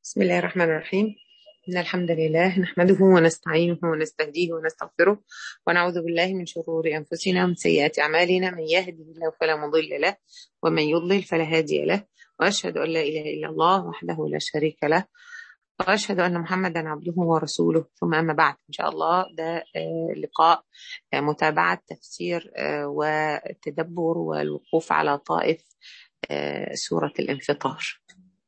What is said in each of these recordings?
بسم الله الرحمن الرحيم إن الحمد لله نحمده ونستعينه ونستهديه ونستغفره ونعوذ بالله من شرور أنفسنا ومن سيئات أعمالنا من يهده الله فلا مضل له ومن يضلل فلا هادي له وأشهد أن لا إله إلا الله وحده لا شريك له وأشهد أن محمدا عبده ورسوله ثم أما بعد إن شاء الله ده لقاء متابعة تفسير والتدبر والوقوف على طائف سورة الانفطار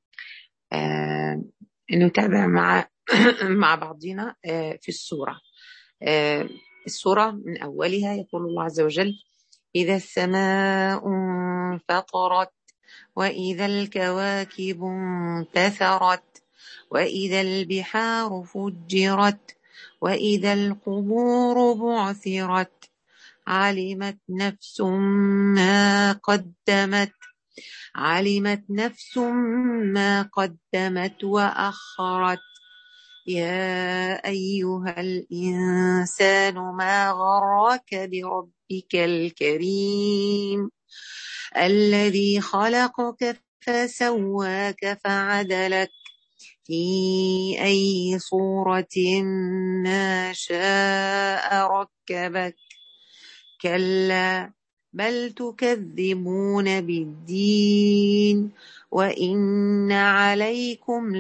نتابع مع مع بعضنا في السورة السورة من أولها يقول الله عز وجل إذا السماء انفطرت وإذا الكواكب انتثرت وإذا البحار فجرت وإذا القبور بعثرت علمت نفس ما قدمت علمت نفس ما قدمت وأخرت يا أيها الإنسان ما غرك بربك الكريم الذي خلقك فسواك فعدلك في أي صورة ما شاء ركبك كلا بل تكذبون بالدين وإن عليكم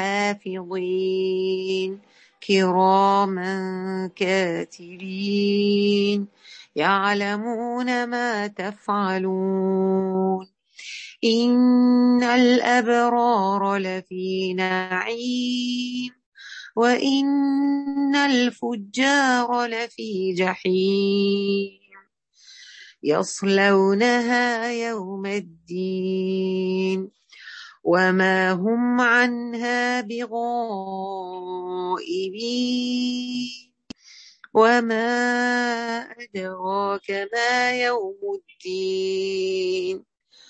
لحافظين كراما كاتبين يعلمون ما تفعلون إن الأبرار لفي نعيم وإن الفجار لفي جحيم يصلونها يوم الدين وما هم عنها بغائبين وما أدراك ما يوم الدين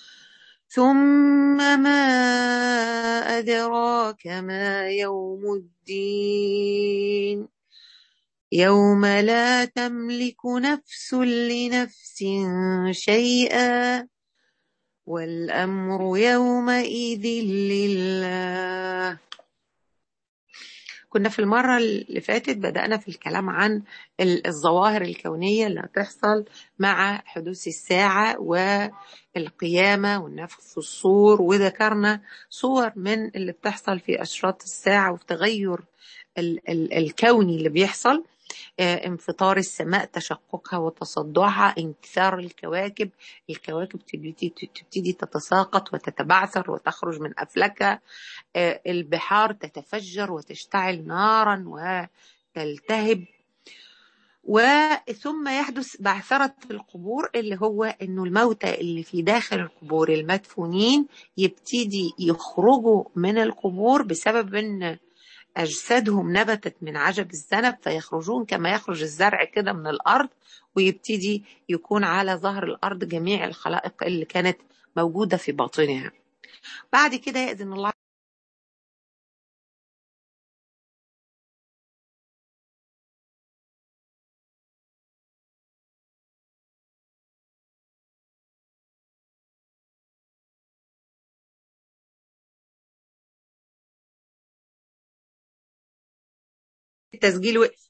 ثم ما أدراك ما يوم الدين يوم لا تملك نفس لنفس شيئا والأمر يومئذ لله كنا في المرة اللي فاتت بدأنا في الكلام عن الظواهر الكونية اللي هتحصل مع حدوث الساعة والقيامة والنفخ في الصور وذكرنا صور من اللي بتحصل في أشراط الساعة وفي تغير ال- ال- الكوني اللي بيحصل انفطار السماء تشققها وتصدعها انكسار الكواكب الكواكب تبتدي, تبتدي تتساقط وتتبعثر وتخرج من أفلاكها البحار تتفجر وتشتعل نارا وتلتهب وثم يحدث بعثرة القبور اللي هو انه الموتى اللي في داخل القبور المدفونين يبتدي يخرجوا من القبور بسبب ان أجسادهم نبتت من عجب الذنب فيخرجون كما يخرج الزرع كده من الأرض ويبتدي يكون على ظهر الأرض جميع الخلائق اللي كانت موجودة في باطنها بعد كده يأذن الله التسجيل وقف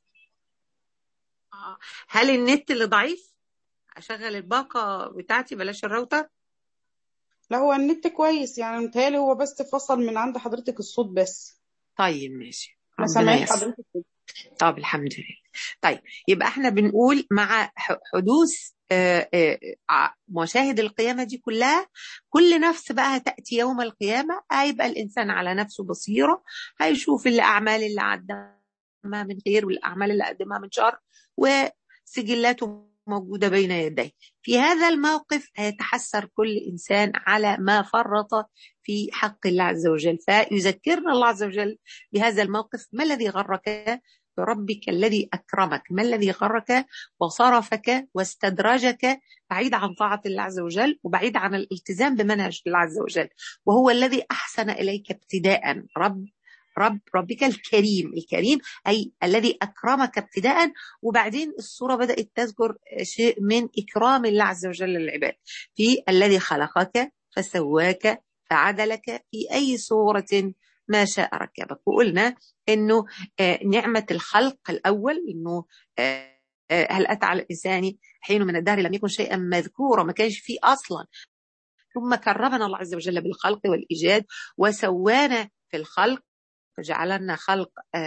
هل النت اللي ضعيف اشغل الباقه بتاعتي بلاش الراوتر لا هو النت كويس يعني متهيألي هو بس فصل من عند حضرتك الصوت بس طيب ماشي ما ربنا سامعين يسر حضرتك كده. طب الحمد لله طيب يبقى احنا بنقول مع ح- حدوث آه، آه، ع- مشاهد القيامة دي كلها كل نفس بقى هتأتي يوم القيامة هيبقى الإنسان على نفسه بصيرة هيشوف الأعمال اللي قدمها من خير والأعمال اللي قدمها من شر وسجلاته موجودة بين يديه في هذا الموقف هيتحسر كل إنسان على ما فرط في حق الله عز وجل فيذكرنا الله عز وجل بهذا الموقف ما الذي غرك بربك الذي أكرمك ما الذي غرك وصرفك واستدرجك بعيد عن طاعة الله عز وجل وبعيد عن الالتزام بمنهج الله عز وجل وهو الذي أحسن إليك ابتداء رب رب ربك الكريم الكريم أي الذي أكرمك ابتداء وبعدين الصورة بدأت تذكر شيء من إكرام الله عز وجل للعباد في الذي خلقك فسواك فعدلك في أي صورة ما شاء ركبك وقلنا انه نعمه الخلق الاول انه هل اتى على الانسان حين من الدهر لم يكن شيئا مذكورا ما كانش فيه اصلا ثم كرمنا الله عز وجل بالخلق والايجاد وسوانا في الخلق فجعلنا خلق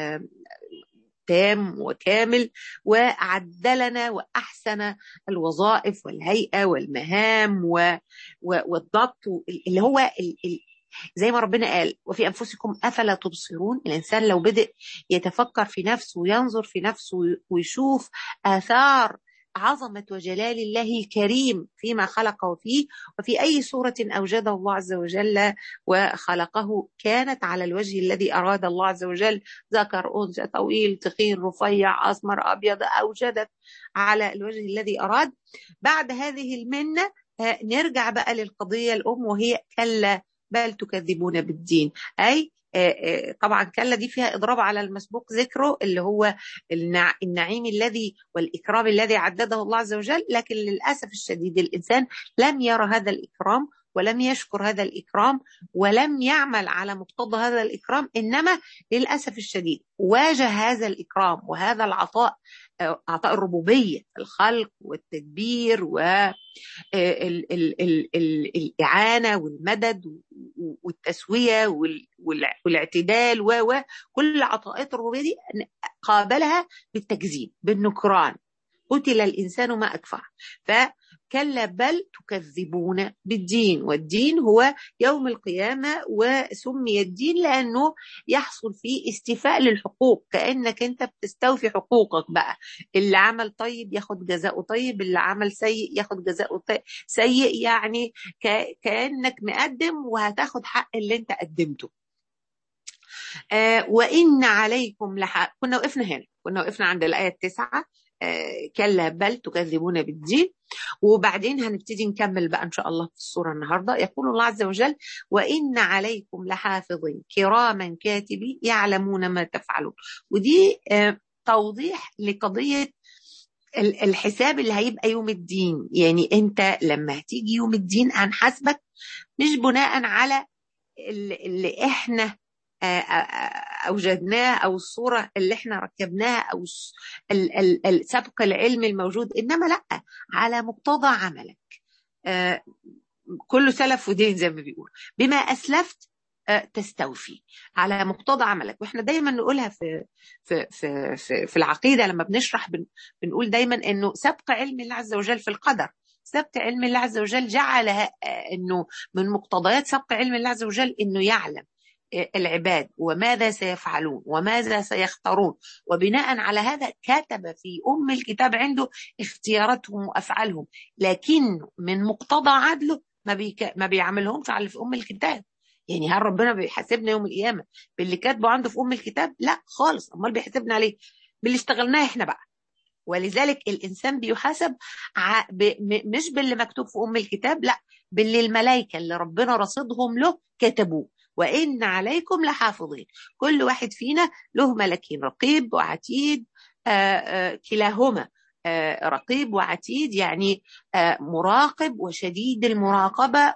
تام وكامل وعدلنا واحسن الوظائف والهيئه والمهام والضبط اللي هو زي ما ربنا قال وفي انفسكم افلا تبصرون الانسان لو بدأ يتفكر في نفسه وينظر في نفسه ويشوف اثار عظمة وجلال الله الكريم فيما خلقه فيه وفي أي صورة أوجده الله عز وجل وخلقه كانت على الوجه الذي أراد الله عز وجل ذكر أنثى طويل تخين رفيع أسمر أبيض أوجدت على الوجه الذي أراد بعد هذه المنة نرجع بقى للقضية الأم وهي كلا بل تكذبون بالدين أي طبعا كلا دي فيها اضراب على المسبوق ذكره اللي هو النعيم الذي والاكرام الذي عدده الله عز وجل لكن للاسف الشديد الانسان لم يرى هذا الاكرام ولم يشكر هذا الاكرام ولم يعمل على مقتضى هذا الاكرام انما للاسف الشديد واجه هذا الاكرام وهذا العطاء عطاء الربوبيه الخلق والتدبير والاعانه والمدد والتسويه والاعتدال وكل عطاءات الربوبيه دي قابلها بالتكذيب بالنكران قتل الانسان ما اكفر فكلا بل تكذبون بالدين والدين هو يوم القيامه وسمي الدين لانه يحصل فيه استيفاء للحقوق كانك انت بتستوفي حقوقك بقى اللي عمل طيب ياخد جزاؤه طيب اللي عمل سيء ياخد جزاؤه سيء يعني كانك مقدم وهتاخد حق اللي انت قدمته آه وإن عليكم لحق كنا وقفنا هنا كنا وقفنا عند الآية التسعة آه كلا بل تكذبون بالدين وبعدين هنبتدي نكمل بقى إن شاء الله في الصورة النهاردة يقول الله عز وجل وإن عليكم لحافظين كراما كاتبين يعلمون ما تفعلون ودي آه توضيح لقضية الحساب اللي هيبقى يوم الدين يعني انت لما هتيجي يوم الدين هنحاسبك مش بناء على اللي احنا اوجدناه او الصوره اللي احنا ركبناها او سبق العلم الموجود انما لا على مقتضى عملك كله سلف ودين زي ما بيقول بما اسلفت تستوفي على مقتضى عملك واحنا دايما نقولها في في في في, في العقيده لما بنشرح بن بنقول دايما انه سبق علم الله عز وجل في القدر سبق علم الله عز وجل جعل انه من مقتضيات سبق علم الله عز وجل انه يعلم العباد وماذا سيفعلون وماذا سيختارون وبناء على هذا كتب في ام الكتاب عنده اختياراتهم وافعالهم لكن من مقتضى عدله ما بيك... ما بيعملهمش على اللي في ام الكتاب يعني هل ربنا بيحاسبنا يوم القيامه باللي كاتبه عنده في ام الكتاب لا خالص امال بيحاسبنا عليه باللي اشتغلناه احنا بقى ولذلك الانسان بيحاسب ع... ب... م... مش باللي مكتوب في ام الكتاب لا باللي الملائكه اللي ربنا رصدهم له كتبوه وإن عليكم لحافظين كل واحد فينا له ملكين رقيب وعتيد آآ آآ كلاهما آآ رقيب وعتيد يعني مراقب وشديد المراقبة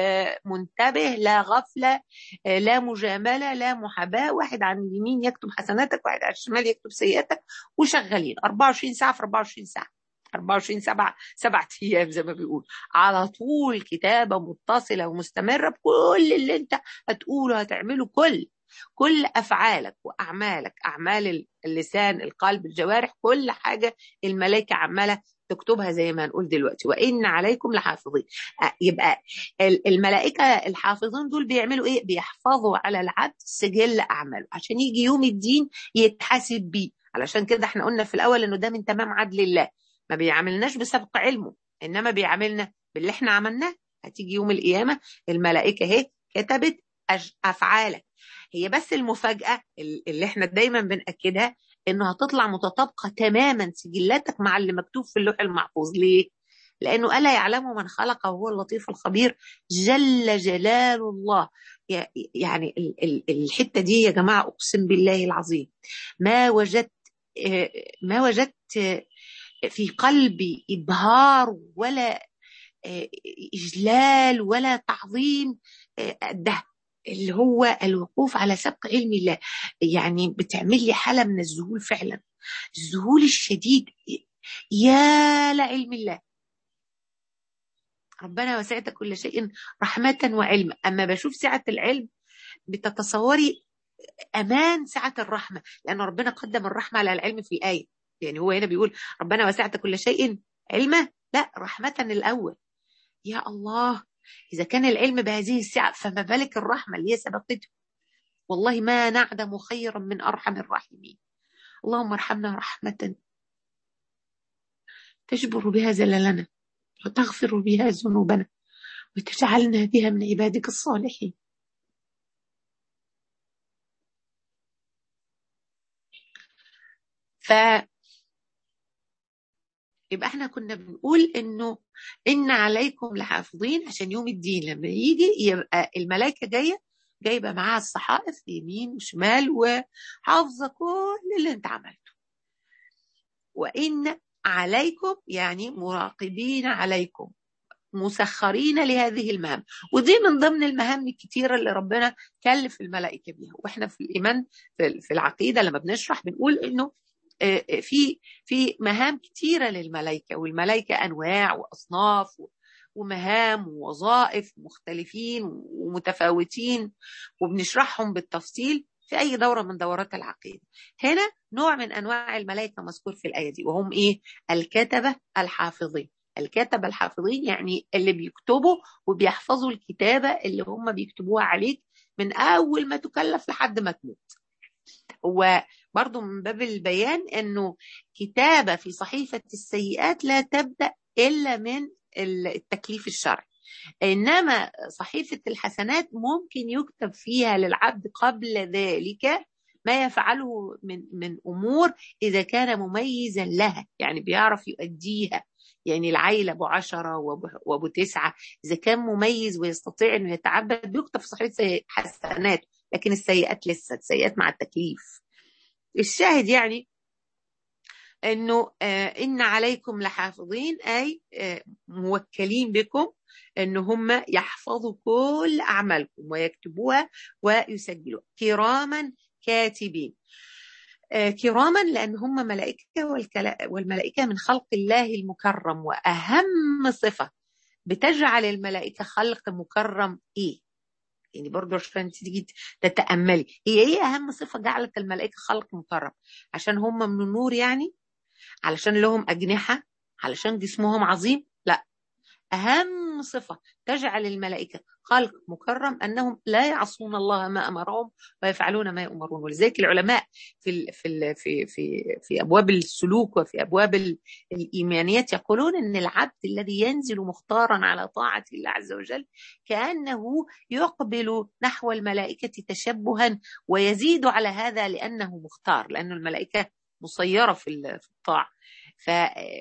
ومنتبه لا غفلة لا مجاملة لا محاباة واحد عن اليمين يكتب حسناتك واحد على الشمال يكتب سيئاتك وشغالين 24 ساعة في 24 ساعة 24 سبعة سبعة أيام زي ما بيقول على طول كتابة متصلة ومستمرة بكل اللي أنت هتقوله هتعمله كل كل أفعالك وأعمالك أعمال اللسان القلب الجوارح كل حاجة الملائكة عمالة تكتبها زي ما نقول دلوقتي وإن عليكم لحافظين يبقى الملائكة الحافظين دول بيعملوا إيه بيحفظوا على العبد سجل أعماله عشان يجي يوم الدين يتحاسب بيه علشان كده احنا قلنا في الأول إنه ده من تمام عدل الله ما بيعاملناش بسبق علمه انما بيعاملنا باللي احنا عملناه هتيجي يوم القيامه الملائكه اهي كتبت افعالك هي بس المفاجاه اللي احنا دايما بناكدها انه هتطلع متطابقه تماما سجلاتك مع اللي مكتوب في اللوح المحفوظ ليه لانه الا يعلم من خلق وهو اللطيف الخبير جل جلال الله يعني الحته دي يا جماعه اقسم بالله العظيم ما وجدت ما وجدت في قلبي إبهار ولا إجلال ولا تعظيم ده اللي هو الوقوف على سبق علم الله يعني بتعمل لي حالة من الذهول فعلا الذهول الشديد يا لعلم الله ربنا وسعت كل شيء رحمة وعلما أما بشوف سعة العلم بتتصوري أمان سعة الرحمة لأن ربنا قدم الرحمة على العلم في الآية يعني هو هنا بيقول ربنا وسعت كل شيء علما لا رحمة الأول يا الله إذا كان العلم بهذه السعة فما بالك الرحمة اللي هي سبقته والله ما نعدم خيرا من أرحم الراحمين اللهم ارحمنا رحمة تجبر بها زللنا وتغفر بها ذنوبنا وتجعلنا بها من عبادك الصالحين ف يبقى احنا كنا بنقول انه ان عليكم لحافظين عشان يوم الدين لما يجي يبقى الملائكه جايه جايبه معاها الصحائف يمين وشمال وحافظه كل اللي انت عملته وان عليكم يعني مراقبين عليكم مسخرين لهذه المهام ودي من ضمن المهام الكتيره اللي ربنا كلف الملائكه بيها واحنا في الايمان في العقيده لما بنشرح بنقول انه في في مهام كتيره للملائكه والملائكه انواع واصناف ومهام ووظائف مختلفين ومتفاوتين وبنشرحهم بالتفصيل في اي دوره من دورات العقيده هنا نوع من انواع الملائكه مذكور في الايه دي وهم ايه الكتبه الحافظين الكتبه الحافظين يعني اللي بيكتبوا وبيحفظوا الكتابه اللي هم بيكتبوها عليك من اول ما تكلف لحد ما تموت هو برضو من باب البيان انه كتابه في صحيفه السيئات لا تبدا الا من التكليف الشرعي انما صحيفه الحسنات ممكن يكتب فيها للعبد قبل ذلك ما يفعله من من امور اذا كان مميزا لها يعني بيعرف يؤديها يعني العيل ابو عشرة وابو تسعة اذا كان مميز ويستطيع انه يتعبد بيكتب في صحيفه حسنات لكن السيئات لسه السيئات مع التكليف الشاهد يعني انه آه ان عليكم لحافظين اي آه موكلين بكم ان هم يحفظوا كل اعمالكم ويكتبوها ويسجلوها كراما كاتبين آه كراما لان هم ملائكه والملائكه من خلق الله المكرم واهم صفه بتجعل الملائكه خلق مكرم ايه يعني برضه عشان تيجي تتاملي هي ايه اهم صفه جعلت الملائكه خلق مكرم عشان هم من النور يعني علشان لهم اجنحه علشان جسمهم عظيم لا اهم صفه تجعل الملائكه خلق مكرم انهم لا يعصون الله ما امرهم ويفعلون ما يؤمرون ولذلك العلماء في ال في ال في في في ابواب السلوك وفي ابواب الايمانيات يقولون ان العبد الذي ينزل مختارا على طاعه الله عز وجل كانه يقبل نحو الملائكه تشبها ويزيد على هذا لانه مختار لان الملائكه مسيره في الطاعه ف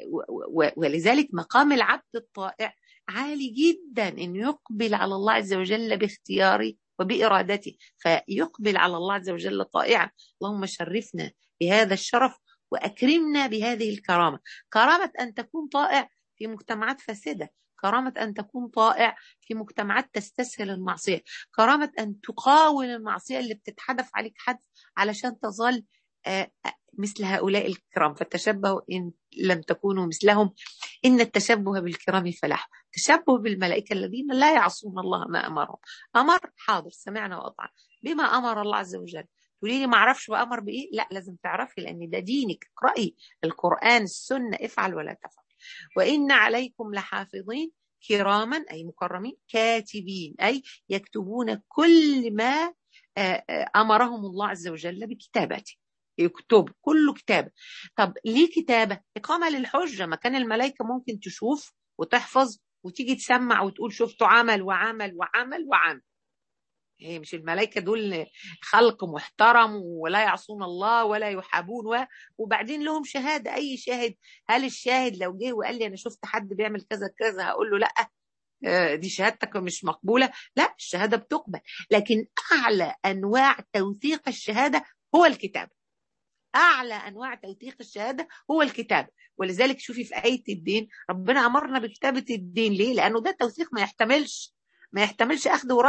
ولذلك مقام العبد الطائع عالي جدا انه يقبل على الله عز وجل باختياره وبارادته فيقبل على الله عز وجل طائعا اللهم شرفنا بهذا الشرف واكرمنا بهذه الكرامه كرامه ان تكون طائع في مجتمعات فاسده كرامة أن تكون طائع في مجتمعات تستسهل المعصية كرامة أن تقاوم المعصية اللي بتتحدف عليك حد علشان تظل مثل هؤلاء الكرام فتشبهوا إن لم تكونوا مثلهم إن التشبه بالكرام فلاح تشبه بالملائكة الذين لا يعصون الله ما أمرهم أمر حاضر سمعنا وأطعنا بما أمر الله عز وجل تقولي لي ما أعرفش وأمر بإيه لا لازم تعرفي لأن ده دينك اقرأي القرآن السنة افعل ولا تفعل وإن عليكم لحافظين كراما أي مكرمين كاتبين أي يكتبون كل ما أمرهم الله عز وجل بكتابته يكتب كله كتابة طب ليه كتابة إقامة للحجة ما كان الملائكة ممكن تشوف وتحفظ وتيجي تسمع وتقول شفتوا عمل وعمل وعمل وعمل هي مش الملائكة دول خلق محترم ولا يعصون الله ولا يحابون و... وبعدين لهم شهادة أي شاهد هل الشاهد لو جه وقال لي أنا شفت حد بيعمل كذا كذا هقول له لأ دي شهادتك مش مقبولة لا الشهادة بتقبل لكن أعلى أنواع توثيق الشهادة هو الكتاب اعلى انواع توثيق الشهاده هو الكتاب ولذلك شوفي في ايه الدين ربنا امرنا بكتابه الدين ليه لانه ده توثيق ما يحتملش ما يحتملش اخذ ورد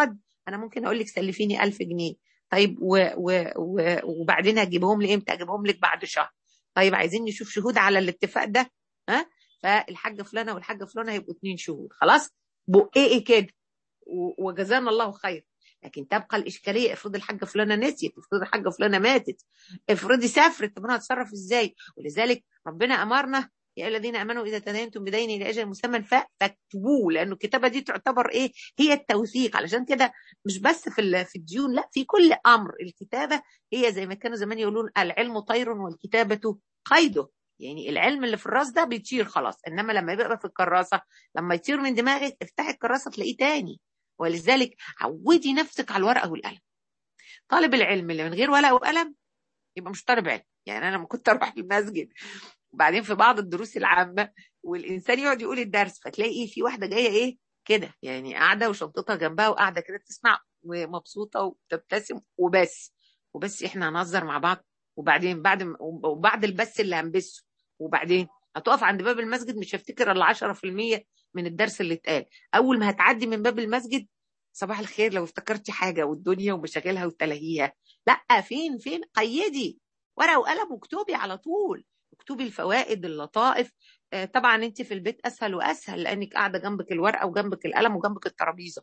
انا ممكن اقول لك سلفيني 1000 جنيه طيب و و و وبعدين هجيبهم لي امتى اجيبهم لك بعد شهر طيب عايزين نشوف شهود على الاتفاق ده ها فالحاجه فلانه والحاجه فلانه هيبقوا اثنين شهود خلاص بقي كده وجزانا الله خير لكن تبقى الاشكاليه افرض الحاجه فلانه نسيت افرض الحاجه فلانه ماتت افرضي سافرت طب انا هتصرف ازاي ولذلك ربنا امرنا يا الذين امنوا اذا تداينتم بدين الى اجل مسمى فاكتبوه لانه الكتابه دي تعتبر ايه هي التوثيق علشان كده مش بس في في الديون لا في كل امر الكتابه هي زي ما كانوا زمان يقولون العلم طير والكتابه قيده يعني العلم اللي في الراس ده بيطير خلاص انما لما يبقى في الكراسه لما يطير من دماغك افتحي الكراسه تلاقيه تاني ولذلك عودي نفسك على الورقه والقلم طالب العلم اللي من غير ورقه وقلم يبقى مش طالب علم يعني انا لما كنت اروح المسجد وبعدين في بعض الدروس العامه والانسان يقعد يقول الدرس فتلاقي ايه في واحده جايه ايه كده يعني قاعده وشنطتها جنبها وقاعده كده تسمع ومبسوطه وتبتسم وبس وبس احنا هنهزر مع بعض وبعدين بعد وبعد البس اللي هنبسه وبعدين هتقف عند باب المسجد مش هفتكر الا 10% من الدرس اللي اتقال اول ما هتعدي من باب المسجد صباح الخير لو افتكرتي حاجه والدنيا ومشاكلها وتلاهيها لا فين فين قيدي ورقه وقلم واكتبي على طول اكتبي الفوائد اللطائف آه طبعا انت في البيت اسهل واسهل لانك قاعده جنبك الورقه وجنبك القلم وجنبك الترابيزه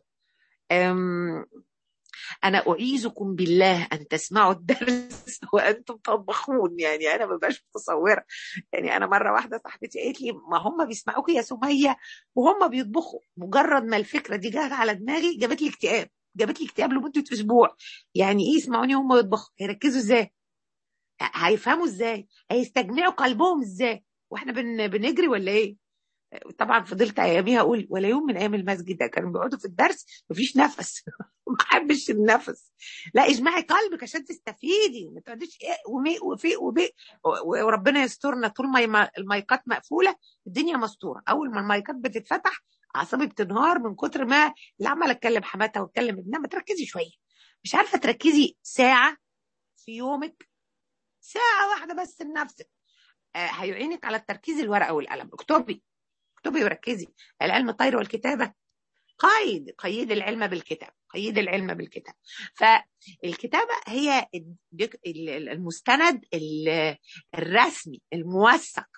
انا اعيذكم بالله ان تسمعوا الدرس وانتم تطبخون يعني انا ما بقاش متصوره يعني انا مره واحده صاحبتي قالت لي ما هم بيسمعوك يا سميه وهم بيطبخوا مجرد ما الفكره دي جت على دماغي جابت لي اكتئاب جابت لي اكتئاب لمده اسبوع يعني ايه يسمعوني هم يطبخوا هيركزوا ازاي هيفهموا ازاي هيستجمعوا قلبهم ازاي واحنا بن... بنجري ولا ايه طبعا فضلت اياميها اقول ولا يوم من ايام المسجد ده كانوا بيقعدوا في الدرس مفيش نفس ما بحبش النفس لا اجمعي قلبك عشان تستفيدي وما تقعديش ايه ومي وفي وبي وربنا يسترنا طول ما المايكات مقفوله الدنيا مستوره اول ما المايكات بتتفتح اعصابي بتنهار من كتر ما اللي عمال اتكلم حماتها واتكلم ابنها ما تركزي شويه مش عارفه تركزي ساعه في يومك ساعه واحده بس لنفسك آه هيعينك على التركيز الورقه والقلم اكتبي اكتبي وركزي العلم الطير والكتابه قيد قيد العلم بالكتاب قيد العلم بالكتاب فالكتابه هي المستند الرسمي الموثق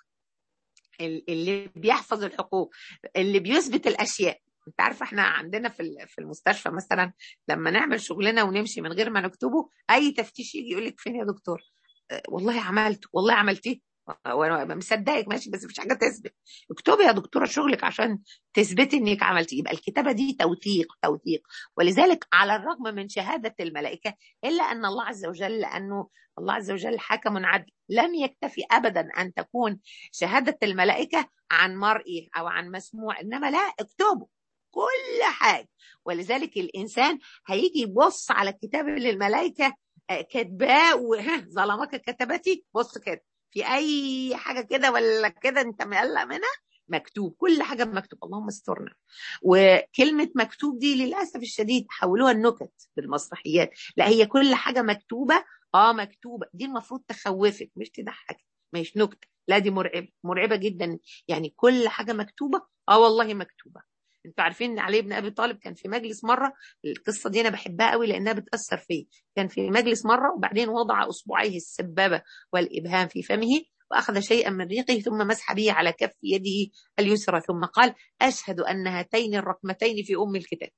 اللي بيحفظ الحقوق اللي بيثبت الاشياء انت عارفه احنا عندنا في في المستشفى مثلا لما نعمل شغلنا ونمشي من غير ما نكتبه اي تفتيش يجي يقول لك فين يا دكتور أه والله عملت والله عملتيه وانا مصدقك ماشي بس مفيش حاجه تثبت اكتبي يا دكتوره شغلك عشان تثبتي انك عملتي يبقى الكتابه دي توثيق توثيق ولذلك على الرغم من شهاده الملائكه الا ان الله عز وجل لانه الله عز وجل حكم عدل لم يكتفي ابدا ان تكون شهاده الملائكه عن مرئي او عن مسموع انما لا اكتبوا كل حاجه ولذلك الانسان هيجي يبص على الكتاب اللي الملائكه كاتباه ظلمك كتبتي بص كده في اي حاجه كده ولا كده انت مقلق منها مكتوب كل حاجه مكتوب اللهم استرنا وكلمه مكتوب دي للاسف الشديد حولوها النكت بالمسرحيات لا هي كل حاجه مكتوبه اه مكتوبه دي المفروض تخوفك مش تضحكك مش نكته لا دي مرعبه مرعبه جدا يعني كل حاجه مكتوبه اه والله مكتوبه انتوا عارفين ان علي بن ابي طالب كان في مجلس مره القصه دي انا بحبها قوي لانها بتاثر فيا كان في مجلس مره وبعدين وضع اصبعيه السبابه والابهام في فمه واخذ شيئا من ريقه ثم مسح به على كف يده اليسرى ثم قال اشهد ان هاتين الرقمتين في ام الكتاب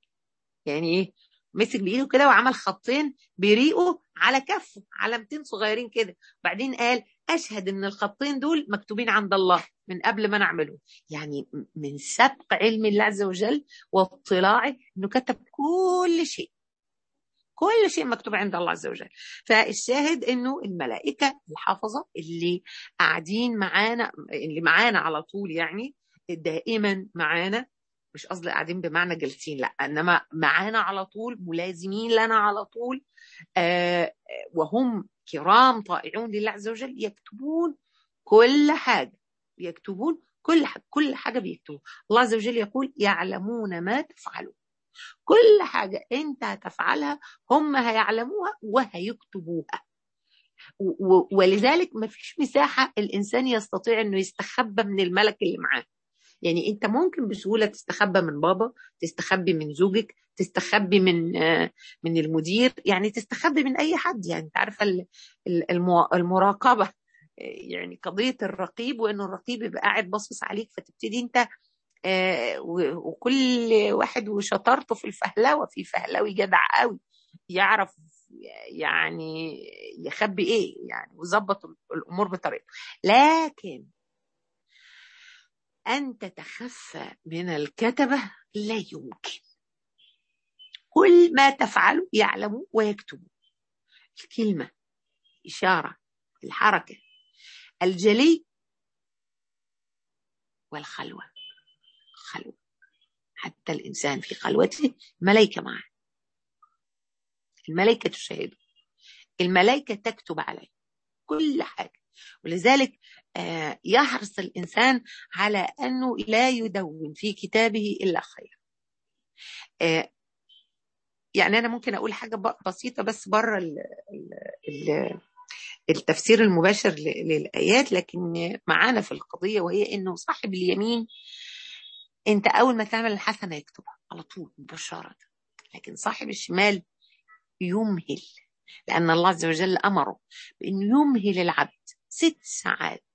يعني ايه مسك بايده كده وعمل خطين بريقه على كفه علامتين صغيرين كده وبعدين قال اشهد ان الخطين دول مكتوبين عند الله من قبل ما نعملهم يعني من سبق علم الله عز وجل واطلاعه انه كتب كل شيء كل شيء مكتوب عند الله عز وجل فالشاهد انه الملائكه الحافظه اللي قاعدين معانا اللي معانا على طول يعني دائما معانا مش قصدي قاعدين بمعنى جالسين لا انما معانا على طول ملازمين لنا على طول آه وهم كرام طائعون لله عز وجل يكتبون كل حاجه يكتبون كل حاجه كل حاجه بيكتبون الله عز وجل يقول يعلمون ما تفعلون كل حاجه انت هتفعلها هم هيعلموها وهيكتبوها ولذلك ما فيش مساحه الانسان يستطيع انه يستخبى من الملك اللي معاه يعني انت ممكن بسهوله تستخبى من بابا تستخبي من زوجك تستخبي من آه، من المدير يعني تستخبي من اي حد يعني انت عارفه ال- ال- المو- المراقبه يعني قضيه الرقيب وانه الرقيب يبقى قاعد باصص عليك فتبتدي انت آه، و- وكل واحد وشطارته في الفهلوه في فهلوي جدع قوي يعرف يعني يخبي ايه يعني ويظبط الامور بطريقته لكن ان تتخفى من الكتبه لا يمكن كل ما تفعله يعلم ويكتب الكلمه الاشاره الحركه الجلي والخلوه خلوه حتى الانسان في خلوته ملائكه معه الملائكه تشاهده الملائكه تكتب عليه كل حاجه ولذلك آه، يحرص الانسان على انه لا يدون في كتابه الا خير آه، يعني انا ممكن اقول حاجه ب- بسيطه بس بره ال- ال- ال- التفسير المباشر ل- للايات لكن معانا في القضيه وهي انه صاحب اليمين انت اول ما تعمل الحسنه يكتبها على طول مباشره لكن صاحب الشمال يمهل لان الله عز وجل امره بانه يمهل العبد ست ساعات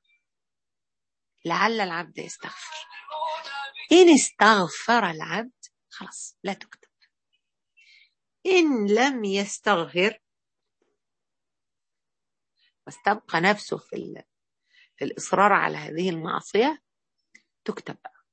لعل العبد يستغفر ان استغفر العبد خلاص لا تكتب ان لم يستغفر واستبقى نفسه في ال- في الاصرار على هذه المعصيه تكتب بقى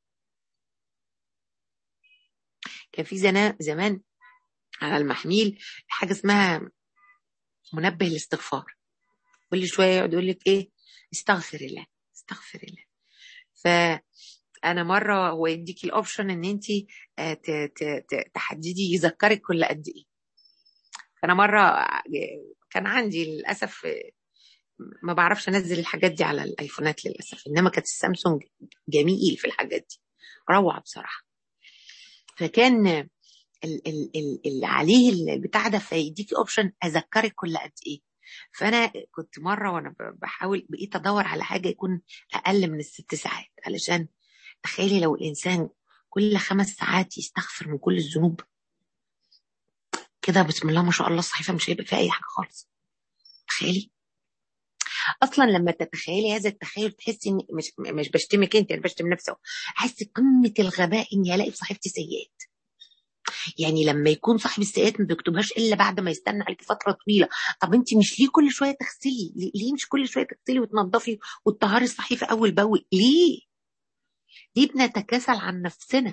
كان في زنا- زمان على المحميل حاجه اسمها منبه الاستغفار كل شويه يقعد يقول لك ايه استغفر الله استغفر الله فانا مره هو يديكي الاوبشن ان انت تحددي يذكرك كل قد ايه فانا مره آه، كان عندي للاسف آه، ما بعرفش انزل الحاجات دي على الايفونات للاسف انما كانت السامسونج جميل في الحاجات دي روعه بصراحه فكان ال- ال- ال- اللي عليه البتاع ده فيديكي اوبشن اذكرك كل قد ايه فانا كنت مره وانا ب- بحاول بقيت ادور على حاجه يكون اقل من الست ساعات علشان تخيلي لو الانسان كل خمس ساعات يستغفر من كل الذنوب كده بسم الله ما شاء الله الصحيفه مش هيبقى فيها اي حاجه خالص تخيلي اصلا لما تتخيلي هذا التخيل تحسي ان مش مش بشتمك انت انا بشتم نفسي أهو. احس قمه الغباء اني الاقي في صحيفتي سيئات يعني لما يكون صاحب السيئات ما بيكتبهاش الا بعد ما يستنى عليكي فتره طويله طب انت مش ليه كل شويه تغسلي ليه- ليه مش كل شويه تغسلي وتنظفي وتطهري الصحيفه اول باول ليه ليه بنتكاسل عن نفسنا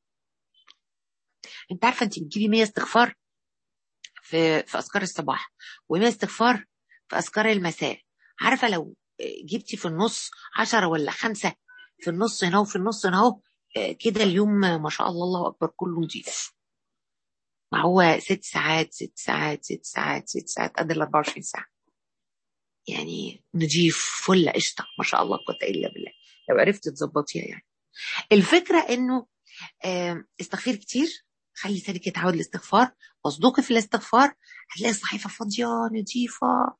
انت عارفه انت بتجيبي 100 استغفار في في اذكار الصباح و100 استغفار في اذكار المساء عارفه لو جبتي في النص عشرة ولا خمسة في النص هنا وفي النص هنا اهو آه، كده اليوم ما شاء الله الله اكبر كله نظيف ما هو ست ساعات ست ساعات ست ساعات ست ساعات قد ال 24 ساعة يعني نضيف فل قشطة ما شاء الله قوة إلا بالله لو عرفت تظبطيها يعني الفكرة إنه آه، استغفري كتير خلي لسانك يتعود الاستغفار واصدقي في الاستغفار هتلاقي الصحيفة فاضية نظيفة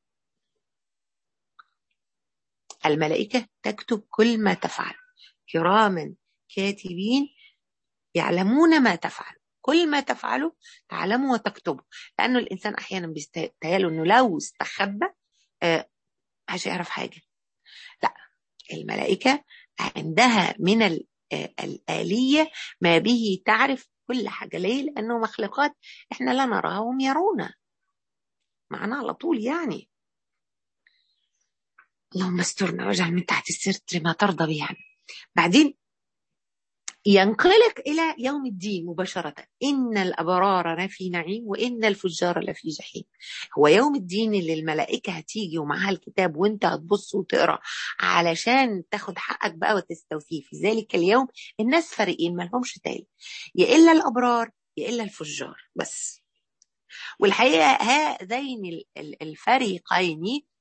الملائكة تكتب كل ما تفعل كراما كاتبين يعلمون ما تفعل كل ما تفعله تعلمه وتكتبه لأنه الإنسان أحيانا بيستهيأله أنه لو استخبى آه، مش هيعرف حاجة لا الملائكة عندها من ال- آه، الآلية ما به تعرف كل حاجة ليه؟ لأنه مخلوقات إحنا لا نراها وهم يرونا معنا على طول يعني اللهم استرنا واجعل من تحت الستر ما ترضى به يعني. بعدين ينقلك إلى يوم الدين مباشرة إن الأبرار لفي نعيم وإن الفجار لفي جحيم هو يوم الدين اللي الملائكة هتيجي ومعاها الكتاب وانت هتبص وتقرأ علشان تاخد حقك بقى وتستوفيه في ذلك اليوم الناس فريقين ملهمش تالي يا إلا الأبرار يا إلا الفجار بس والحقيقة هذين ال- ال- الفريقين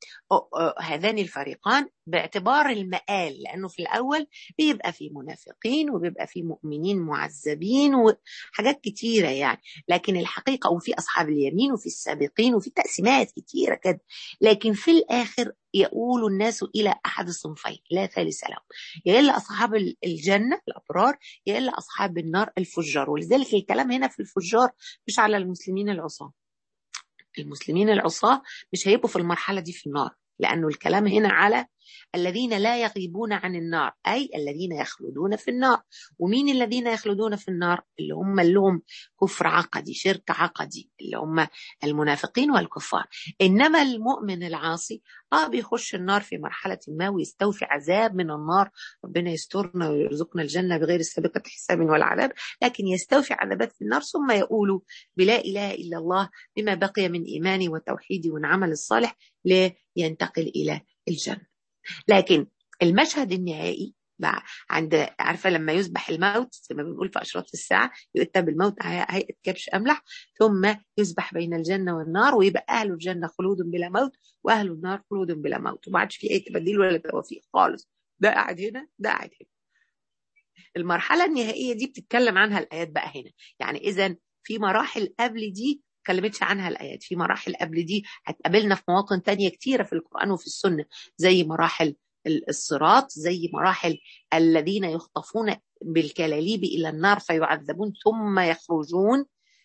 هذان الفريقان باعتبار المآل لأنه في الأول بيبقى في منافقين وبيبقى في مؤمنين معذبين وحاجات كتيرة يعني لكن الحقيقة وفي أصحاب اليمين وفي السابقين وفي تقسيمات كتيرة كده لكن في الآخر يقول الناس إلى أحد الصنفين لا ثالث لهم يا إلا أصحاب الجنة الأبرار يا إلا أصحاب النار الفجار ولذلك الكلام هنا في الفجار مش على المسلمين العصاة المسلمين العصاة مش هيبقوا في المرحلة دي في النار لأنه الكلام هنا على الذين لا يغيبون عن النار أي الذين يخلدون في النار ومين الذين يخلدون في النار اللي هم اللي لهم كفر عقدي شرك عقدي اللي هم المنافقين والكفار إنما المؤمن العاصي آه بيخش النار في مرحلة ما ويستوفي عذاب من النار ربنا يسترنا ويرزقنا الجنة بغير سابقة حساب ولا عذاب لكن يستوفي عذابات في النار ثم يقول بلا إله إلا الله بما بقي من إيماني وتوحيدي والعمل الصالح لينتقل إلى الجنة لكن المشهد النهائي بقى عند عارفه لما يذبح الموت زي ما بنقول في اشراط الساعه يؤتى بالموت هيئه كبش املح ثم يذبح بين الجنه والنار ويبقى اهل الجنه خلود بلا موت واهل النار خلود بلا موت وما عادش في اي تبديل ولا توفيق خالص ده قاعد هنا ده قاعد هنا المرحله النهائيه دي بتتكلم عنها الايات بقى هنا يعني اذا في مراحل قبل دي اتكلمتش عنها الآيات في مراحل قبل دي هتقابلنا في مواطن تانية كتيرة في القرآن وفي السنة زي مراحل الصراط زي مراحل الذين يخطفون بالكلاليب إلى النار فيعذبون ثم يخرجون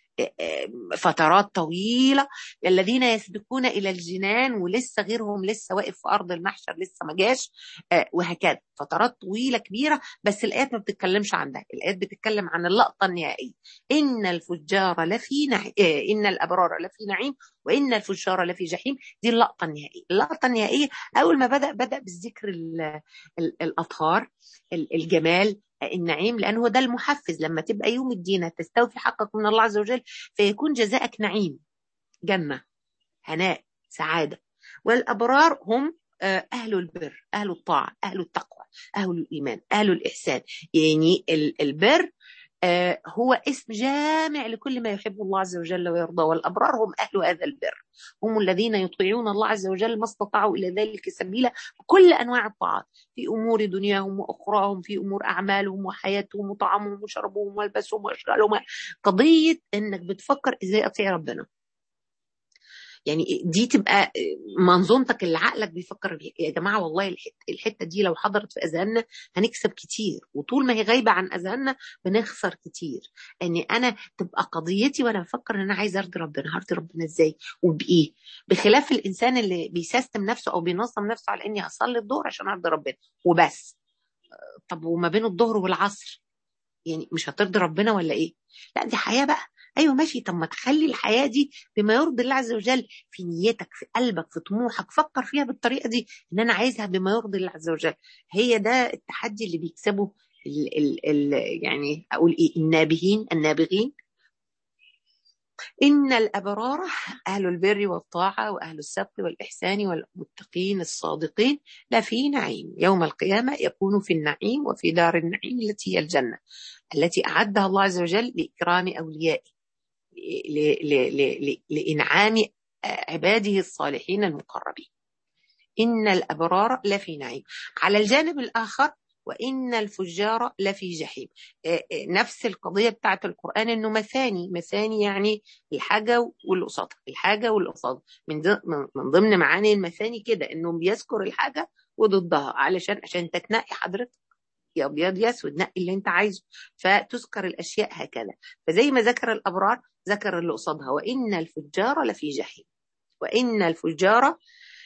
فترات طويله الذين يسبقون الى الجنان ولسه غيرهم لسه واقف في ارض المحشر لسه ما جاش وهكذا فترات طويله كبيره بس الايات ما بتتكلمش عن ده الايات بتتكلم عن اللقطه النهائيه ان الفجار لفي نعيم ان الابرار لفي نعيم وان الفجار لفي جحيم دي اللقطه النهائيه اللقطه النهائيه اول ما بدا بدا بالذكر الاطهار الجمال النعيم لأنه ده المحفز لما تبقى يوم الدين تستوفي حقك من الله عز وجل فيكون جزاءك نعيم جنة هناء سعادة والأبرار هم أهل البر أهل الطاعة أهل التقوى أهل الإيمان أهل الإحسان يعني البر هو اسم جامع لكل ما يحب الله عز وجل ويرضى والأبرار هم أهل هذا البر هم الذين يطيعون الله عز وجل ما استطاعوا إلى ذلك سبيلا بكل أنواع الطاعات في أمور دنياهم وأخراهم في أمور أعمالهم وحياتهم وطعامهم وشربهم والبسهم وأشغالهم قضية إنك بتفكر إزاي أطيع ربنا يعني دي تبقى منظومتك اللي عقلك بيفكر بيها يا جماعه والله الحته, الحتة دي لو حضرت في اذهاننا هنكسب كتير وطول ما هي غايبه عن اذهاننا بنخسر كتير اني انا تبقى قضيتي وانا بفكر ان انا عايز ارضي ربنا هرضي ربنا ازاي وبايه بخلاف الانسان اللي بيسيستم نفسه او بينظم نفسه على اني هصلي الظهر عشان ارضي ربنا وبس طب وما بين الظهر والعصر يعني مش هترضي ربنا ولا ايه لا دي حياه بقى ايوه ماشي طب ما تخلي الحياه دي بما يرضي الله عز وجل في نيتك في قلبك في طموحك فكر فيها بالطريقه دي ان انا عايزها بما يرضي الله عز وجل هي ده التحدي اللي بيكسبه ال ال ال يعني اقول ايه النابغين النابغين إن الأبرار أهل البر والطاعة وأهل السبق والإحسان والمتقين الصادقين لفي نعيم يوم القيامة يكون في النعيم وفي دار النعيم التي هي الجنة التي أعدها الله عز وجل لإكرام أوليائه لإنعام عباده الصالحين المقربين إن الأبرار لفي نعيم على الجانب الآخر وإن الفجار لفي جحيم نفس القضية بتاعت القرآن إنه مثاني مثاني يعني الحاجة والقصادها الحاجة والقصادها من من ضمن معاني المثاني كده إنه بيذكر الحاجة وضدها علشان عشان تتنقي حضرتك يا ابيض يا اسود نقي اللي انت عايزه فتذكر الاشياء هكذا فزي ما ذكر الابرار ذكر اللي قصادها وان الفجار لفي جحيم وان الفجار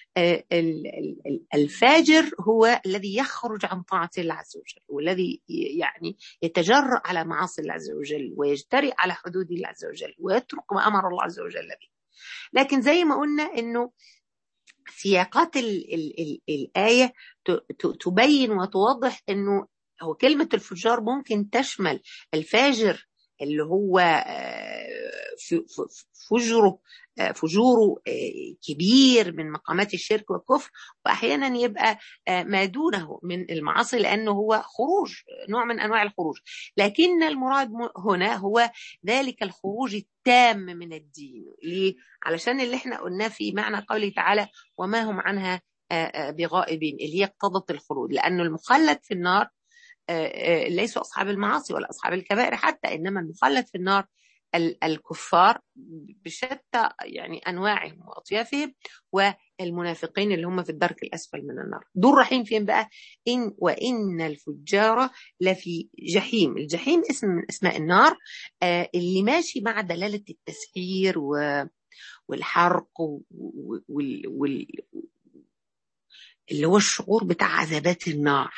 الفاجر هو الذي يخرج عن طاعة الله عز وجل والذي يعني يتجرأ على معاصي الله عز وجل ويجترئ على حدود الله عز وجل ويترك ما أمر الله عز وجل به لكن زي ما قلنا أنه سياقات ال ال ال الآية تبين وتوضح أنه هو كلمة الفجار ممكن تشمل الفاجر اللي هو فجره فجوره كبير من مقامات الشرك والكفر واحيانا يبقى ما دونه من المعاصي لانه هو خروج نوع من انواع الخروج لكن المراد هنا هو ذلك الخروج التام من الدين ليه علشان اللي احنا قلناه في معنى قوله تعالى وما هم عنها بغائبين اللي هي اقتضت الخروج لانه المخلد في النار ليسوا اصحاب المعاصي ولا اصحاب الكبائر حتى انما المخلد في النار الكفار بشتى يعني انواعهم واطيافهم والمنافقين اللي هم في الدرك الاسفل من النار دول رايحين فين بقى ان وان الفجار لفي جحيم الجحيم اسم من اسماء النار اللي ماشي مع دلاله التسعير والحرق وال, وال... اللي هو الشعور بتاع عذابات النار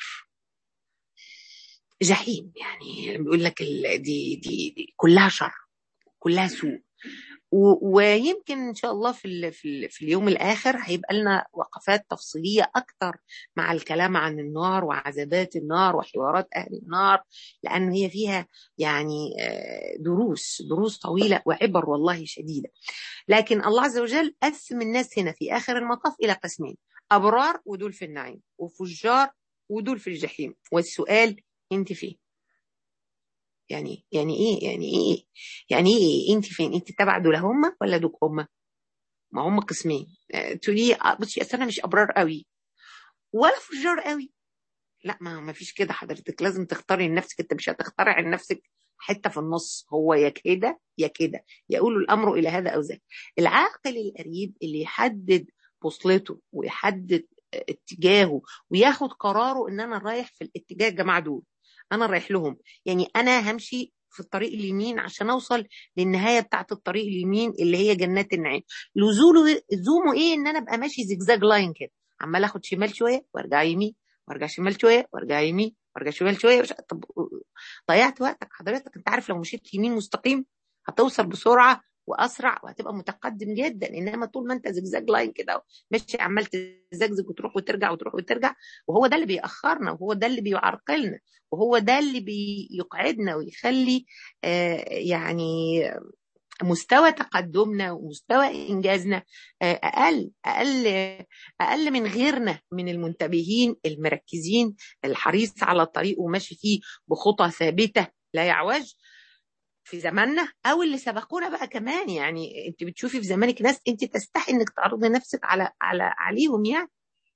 جحيم يعني بيقول لك دي, دي, دي كلها شر كلها سوء ويمكن ان شاء الله في في, في اليوم الاخر هيبقى لنا وقفات تفصيليه اكتر مع الكلام عن النار وعذابات النار وحوارات اهل النار لان هي فيها يعني دروس دروس طويله وعبر والله شديده لكن الله عز وجل قسم الناس هنا في اخر المطاف الى قسمين ابرار ودول في النعيم وفجار ودول في الجحيم والسؤال انت فين يعني يعني ايه يعني ايه يعني ايه انت فين انت تبع دول هم ولا دوك هم ما هم قسمين تقولي بصي اصل انا مش ابرار قوي ولا فجار قوي لا ما ما فيش كده حضرتك لازم تختاري لنفسك انت مش هتخترعي لنفسك حته في النص هو يا كده يا كده يقول الامر الى هذا او ذاك العاقل القريب اللي يحدد بوصلته ويحدد اتجاهه وياخد قراره ان انا رايح في الاتجاه الجماعه دول انا رايح لهم يعني انا همشي في الطريق اليمين عشان اوصل للنهايه بتاعت الطريق اليمين اللي هي جنات النعيم لزومه لزومه ايه ان انا ابقى ماشي زجزاج لاين كده عمال اخد شمال شويه وارجع يمين وارجع شمال شويه وارجع يمين وارجع شمال شويه وش... طب ضيعت وقتك حضرتك انت عارف لو مشيت يمين مستقيم هتوصل بسرعه واسرع وهتبقى متقدم جدا انما طول ما انت زجزاج لاين كده ماشي عمال تزجزج وتروح وترجع وتروح وترجع وهو ده اللي بيأخرنا وهو ده اللي بيعرقلنا وهو ده اللي بيقعدنا ويخلي آه يعني مستوى تقدمنا ومستوى انجازنا اقل اقل اقل من غيرنا من المنتبهين المركزين الحريص على الطريق وماشي فيه بخطى ثابته لا يعوج في زماننا او اللي سبقونا بقى كمان يعني انت بتشوفي في زمانك ناس انت تستحي انك تعرضي نفسك على على عليهم يعني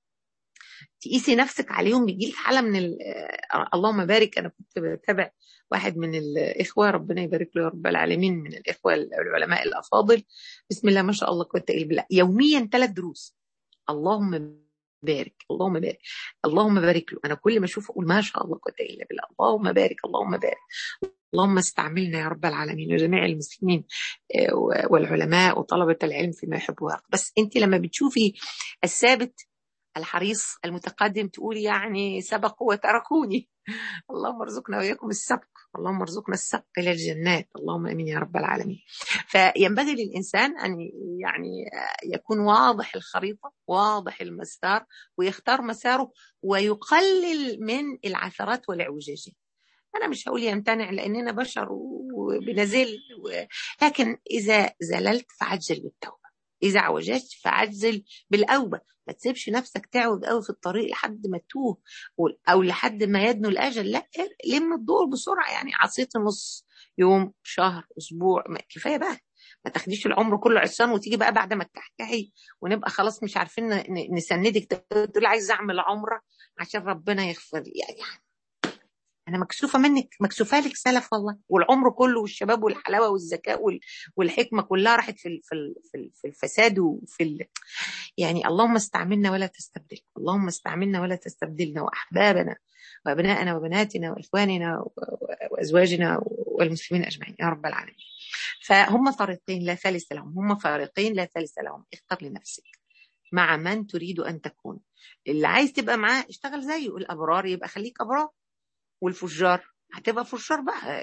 تقيسي نفسك عليهم بيجي لك حاله من ال... اللهم بارك انا كنت بتابع واحد من الاخوه ربنا يبارك له يا رب العالمين من الاخوه العلماء الافاضل بسم الله ما شاء الله قوه الا بالله يوميا ثلاث دروس اللهم بارك اللهم بارك اللهم بارك له انا كل ما اشوفه اقول ما شاء الله قوه الا بالله اللهم بارك اللهم بارك اللهم استعملنا يا رب العالمين وجميع المسلمين والعلماء وطلبة العلم فيما يحب ويرضى بس انت لما بتشوفي الثابت الحريص المتقدم تقولي يعني سبقوا وتركوني اللهم ارزقنا واياكم السبق اللهم ارزقنا السبق الى الجنات اللهم امين يا رب العالمين فينبغي للانسان ان يعني يكون واضح الخريطه واضح المسار ويختار مساره ويقلل من العثرات والاعوجاجات انا مش هقول يمتنع لاننا بشر وبنزل و... لكن اذا زللت فعجل بالتوبه اذا عوججت فعجل بالاوبه ما تسيبش نفسك تعوج قوي في الطريق لحد ما تتوه او لحد ما يدنو الاجل لا لم الدور بسرعه يعني عصيت نص يوم شهر اسبوع كفايه بقى ما تاخديش العمر كله عصيان وتيجي بقى بعد ما تكحكحي ونبقى خلاص مش عارفين نسندك تقول عايز اعمل عمره عشان ربنا يغفر لي يعني انا مكسوفه منك مكسوفه لك سلف والله والعمر كله والشباب والحلاوه والذكاء والحكمه كلها راحت في في في الفساد وفي ال... يعني اللهم استعملنا ولا تستبدل اللهم استعملنا ولا تستبدلنا واحبابنا وابنائنا وبناتنا واخواننا وازواجنا والمسلمين اجمعين يا رب العالمين فهم طريقين لا ثالث لهم هم فارقين لا ثالث لهم اختر لنفسك مع من تريد ان تكون اللي عايز تبقى معاه اشتغل زيه الابرار يبقى خليك ابرار والفجار هتبقى فجار بقى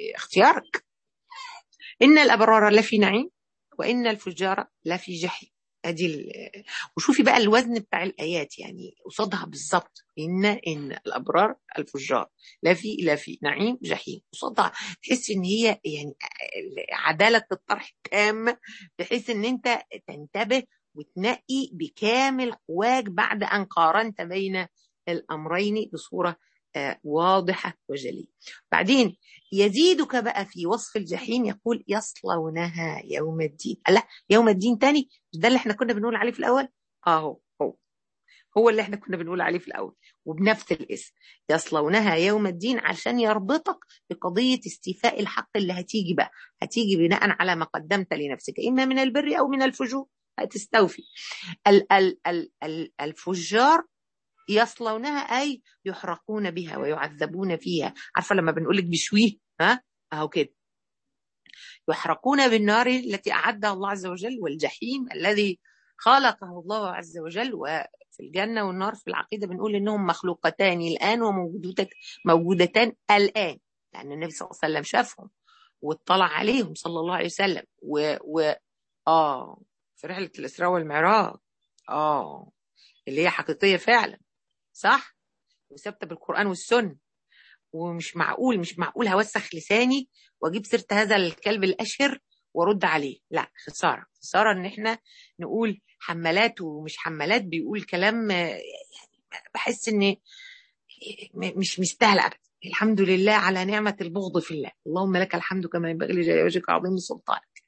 اختيارك إن الأبرار لفي نعيم وإن الفجار لفي جحيم ادي ال- وشوفي بقى الوزن بتاع الايات يعني قصادها بالظبط ان ان الابرار الفجار لا في لا في نعيم جحيم قصادها تحس ان هي يعني عداله الطرح تامه بحيث ان انت تنتبه وتنقي بكامل قواك بعد ان قارنت بين الامرين بصوره آه، واضحه وجليه. بعدين يزيدك بقى في وصف الجحيم يقول يصلونها يوم الدين. الله يوم الدين تاني مش ده اللي احنا كنا بنقول عليه في الاول؟ اه هو هو هو اللي احنا كنا بنقول عليه في الاول وبنفس الاسم يصلونها يوم الدين عشان يربطك بقضيه استيفاء الحق اللي هتيجي بقى هتيجي بناء على ما قدمت لنفسك اما من البر او من الفجور هتستوفي ال ال ال ال الفجار يصلونها اي يحرقون بها ويعذبون فيها عارفه لما بنقول لك بشويه ها اهو كده يحرقون بالنار التي اعدها الله عز وجل والجحيم الذي خلقه الله عز وجل وفي الجنه والنار في العقيده بنقول انهم مخلوقتان الان وموجودتان موجودتان الان لان النبي صلى الله عليه وسلم شافهم واطلع عليهم صلى الله عليه وسلم و, و... اه في رحله الاسراء والمعراج اه اللي هي حقيقيه فعلا صح وثابته بالقران والسنه ومش معقول مش معقول هوسخ لساني واجيب سيره هذا الكلب الاشهر وارد عليه لا خساره خساره ان احنا نقول حمالات ومش حمالات بيقول كلام آه، يعني بحس ان م- مش مستاهل ابدا الحمد لله على نعمه البغض في الله اللهم لك الحمد كما ينبغي لجلال وجهك عظيم سلطانك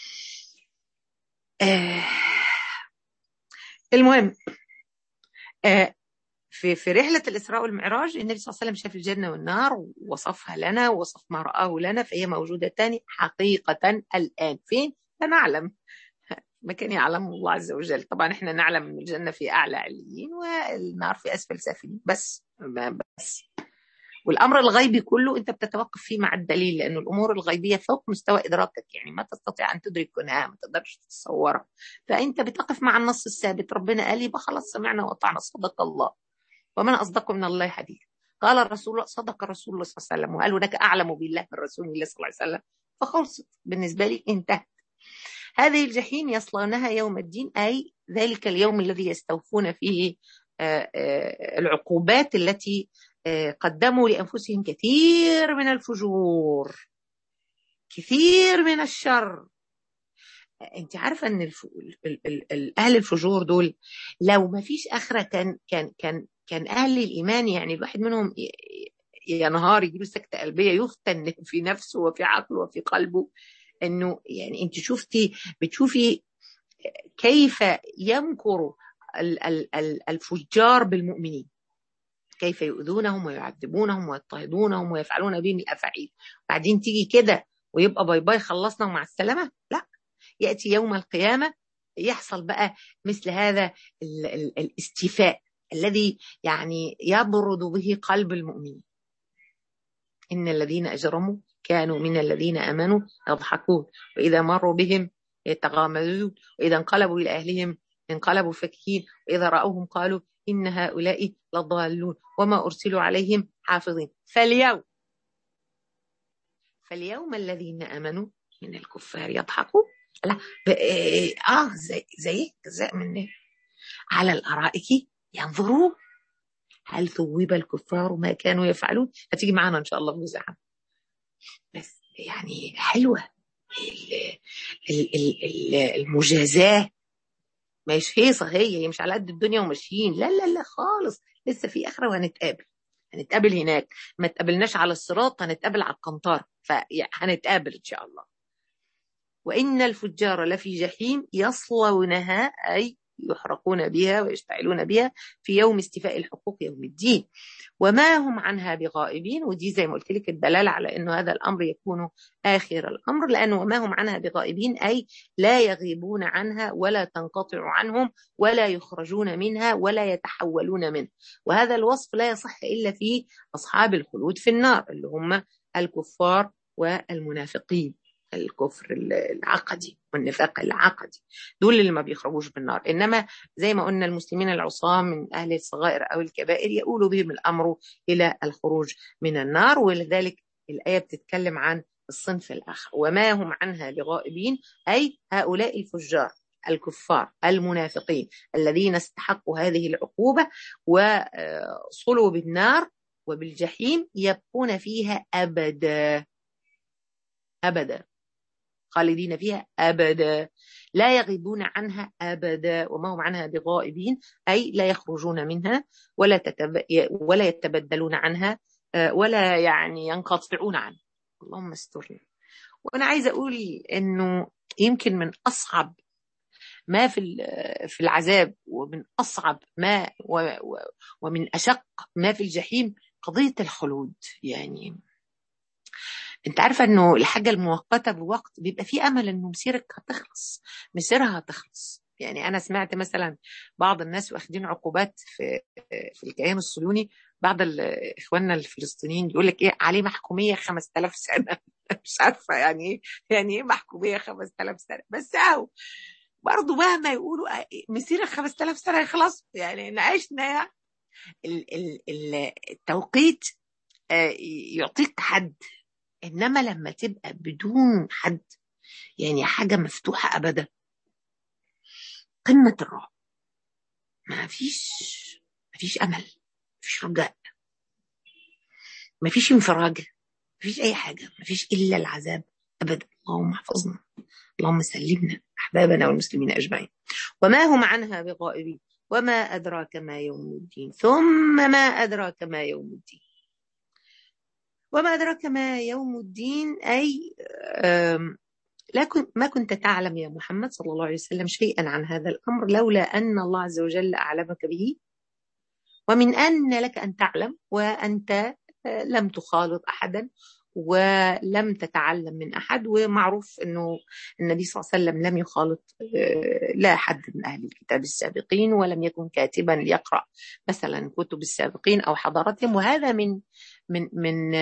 آه المهم آه في في رحلة الإسراء والمعراج النبي صلى الله عليه وسلم شاف الجنة والنار ووصفها لنا ووصف ما رآه لنا فهي موجودتان حقيقة الآن فين؟ لا نعلم مكان يعلمه الله عز وجل طبعا احنا نعلم ان الجنة في أعلى عليين والنار في أسفل سافلين بس ما بس والأمر الغيبي كله أنت بتتوقف فيه مع الدليل لأن الأمور الغيبية فوق مستوى إدراكك يعني ما تستطيع أن تدرك كنها ما تقدرش تتصورها فأنت بتقف مع النص الثابت ربنا قال يبقى خلاص سمعنا وأطعنا صدق الله ومن أصدق من الله حديثا قال الرسول صدق رسول الله صلى الله عليه وسلم وقال هناك أعلم بالله من رسول الله صلى الله عليه وسلم فخلصت بالنسبة لي انتهت هذه الجحيم يصلونها يوم الدين أي ذلك اليوم الذي يستوفون فيه آه، آه، العقوبات التي آه، قدموا لأنفسهم كثير من الفجور كثير من الشر انت عارفه ان الف... ال... ال... ال... اهل الفجور دول لو ما فيش اخره كان كان كان كان اهل الايمان يعني الواحد منهم ي- ينهار يجيله سكته قلبيه يفتن في نفسه وفي عقله وفي قلبه انه يعني انت شفتي بتشوفي كيف يمكر ال- ال- ال- الفجار بالمؤمنين كيف يؤذونهم ويعذبونهم ويضطهدونهم ويفعلون بهم الافاعيل بعدين تيجي كده ويبقى باي باي خلصنا مع السلامه لا ياتي يوم القيامه يحصل بقى مثل هذا ال- ال- الاستيفاء الذي يعني يبرد به قلب المؤمنين ان الذين اجرموا كانوا من الذين امنوا يضحكون واذا مروا بهم يتغامزون واذا انقلبوا الى اهلهم انقلبوا فكهين واذا راوهم قالوا ان هؤلاء لضالون وما ارسلوا عليهم حافظين فاليوم فاليوم الذين امنوا من الكفار يضحكون لا ب- اه زي زي زي من على الارائك ينظرون هل ثوب الكفار ما كانوا يفعلون هتيجي معانا ان شاء الله في جزء عام بس يعني حلوه ال- ال- ال- ال- المجازاه مش هيصه هي هي مش على قد الدنيا وماشيين لا لا لا خالص لسه في اخره وهنتقابل هنتقابل هناك ما تقابلناش على الصراط هنتقابل على القنطار فهنتقابل ان شاء الله وإن الفجار لفي جحيم يصلونها أي يحرقون بها ويشتعلون بها في يوم استيفاء الحقوق يوم الدين وما هم عنها بغائبين ودي زي ما قلت لك الدلالة على أنه هذا الأمر يكون آخر الأمر لأنه وما هم عنها بغائبين أي لا يغيبون عنها ولا تنقطع عنهم ولا يخرجون منها ولا يتحولون منها وهذا الوصف لا يصح إلا في أصحاب الخلود في النار اللي هم الكفار والمنافقين الكفر العقدي والنفاق العقدي دول اللي ما بيخرجوش بالنار انما زي ما قلنا المسلمين العصام من اهل الصغائر او الكبائر يؤول بهم الامر الى الخروج من النار ولذلك الايه بتتكلم عن الصنف الاخر وما هم عنها بغائبين اي هؤلاء الفجار الكفار المنافقين الذين استحقوا هذه العقوبة وصلوا بالنار وبالجحيم يبقون فيها أبدا أبدا خالدين فيها أبدا لا يغيبون عنها أبدا وما هم عنها بغائبين أي لا يخرجون منها ولا, تتب... ولا يتبدلون عنها ولا يعني ينقطعون عنها اللهم استرنا وأنا عايزة أقول إنه يمكن من أصعب ما في في العذاب ومن أصعب ما ومن أشق ما في الجحيم قضية الخلود يعني انت عارفه انه الحاجه المؤقته بوقت بيبقى في امل انه مسيرك هتخلص مسيرها هتخلص يعني انا سمعت مثلا بعض الناس واخدين عقوبات في في الكيان الصهيوني بعض اخواننا الفلسطينيين يقول لك ايه عليه محكوميه 5000 سنه مش عارفه يعني ايه يعني ايه محكوميه 5000 سنه بس اهو برضه مهما يقولوا مسيرك 5000 سنه خلاص يعني عشنا التوقيت يعطيك حد انما لما تبقى بدون حد يعني حاجه مفتوحه ابدا قمه الرعب ما فيش ما فيش امل ما فيش رجاء ما فيش انفراج ما فيش اي حاجه ما فيش الا العذاب ابدا اللهم احفظنا اللهم سلمنا احبابنا والمسلمين اجمعين وما هم عنها بغائبين وما ادراك ما يوم الدين ثم ما ادراك ما يوم الدين وما أدراك ما يوم الدين أي لا ما كنت تعلم يا محمد صلى الله عليه وسلم شيئا عن هذا الأمر لولا أن الله عز وجل أعلمك به ومن أن لك أن تعلم وأنت لم تخالط أحدا ولم تتعلم من أحد ومعروف أنه النبي صلى الله عليه وسلم لم يخالط لا حد من أهل الكتاب السابقين ولم يكن كاتبا ليقرأ مثلا كتب السابقين أو حضارتهم وهذا من من من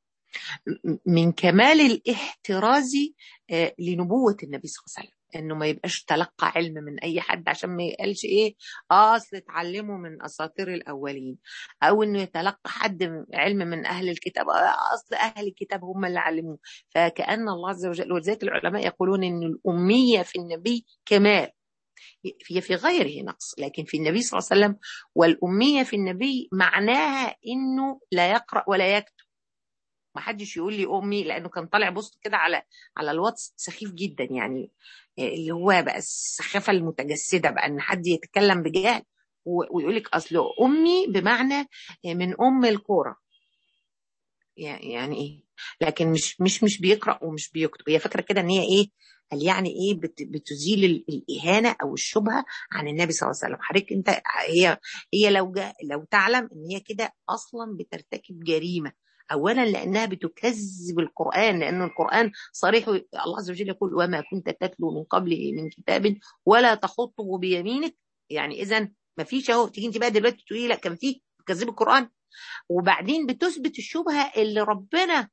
من كمال الاحتراز لنبوة النبي صلى الله عليه وسلم انه ما يبقاش تلقى علم من اي حد عشان ما يقالش ايه اه اصل اتعلمه من اساطير الاولين او انه يتلقى حد علم من اهل الكتاب آه اصل اهل الكتاب هم اللي علموه فكان الله عز وجل ولذلك العلماء يقولون ان الاميه في النبي كمال هي في غيره نقص لكن في النبي صلى الله عليه وسلم والأمية في النبي معناها إنه لا يقرأ ولا يكتب ما حدش يقول لي أمي لأنه كان طالع بوست كده على على الواتس سخيف جدا يعني اللي هو بقى السخافة المتجسدة بقى إن حد يتكلم بجهل ويقول لك أصل أمي بمعنى من أم الكورة يعني إيه لكن مش مش مش بيقرأ ومش بيكتب هي فاكرة كده إن هي إيه قال يعني ايه بتزيل الاهانه او الشبهه عن النبي صلى الله عليه وسلم حضرتك انت هي هي لو جا لو تعلم ان هي كده اصلا بترتكب جريمه اولا لانها بتكذب القران لان القران صريح الله عز وجل يقول وما كنت تتلو من قبله من كتاب ولا تخطه بيمينك يعني اذا ما فيش اهو تيجي انت بقى دلوقتي تقولي لا كان في بتكذب القران وبعدين بتثبت الشبهه اللي ربنا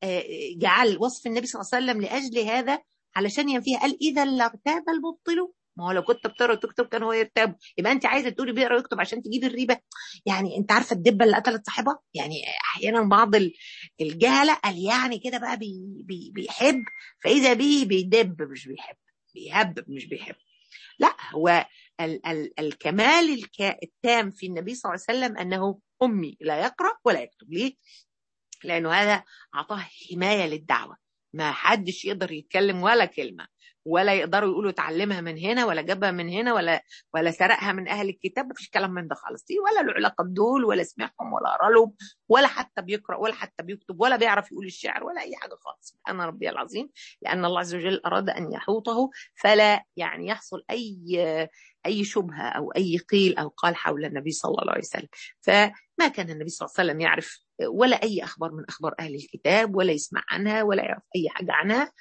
جعل وصف النبي صلى الله عليه وسلم لاجل هذا علشان ينفيها قال اذا لارتاب المبطل ما هو لو كنت بتقرا وتكتب كان هو يرتاب يبقى انت عايزه تقولي بيقرا ويكتب عشان تجيب الريبه يعني انت عارفه الدبه اللي قتلت صاحبها يعني احيانا بعض الجهله قال يعني كده بقى بي بي بيحب فاذا به بيدب مش بيحب بيهبب مش بيحب لا هو ال ال الكمال التام في النبي صلى الله عليه وسلم انه امي لا يقرا ولا يكتب ليه؟ لانه هذا اعطاه حمايه للدعوه ما حدش يقدر يتكلم ولا كلمه ولا يقدروا يقولوا اتعلمها من هنا ولا جابها من هنا ولا ولا سرقها من اهل الكتاب مفيش كلام من ده خالص ولا له علاقه بدول ولا سمعهم ولا قرا لهم ولا حتى بيقرا ولا حتى بيكتب ولا بيعرف يقول الشعر ولا اي حاجه خالص سبحان ربي العظيم لان الله عز وجل اراد ان يحوطه فلا يعني يحصل اي اي شبهه او اي قيل او قال حول النبي صلى الله عليه وسلم فما كان النبي صلى الله عليه وسلم يعرف ولا اي اخبار من اخبار اهل الكتاب ولا يسمع عنها ولا يعرف اي حاجه عنها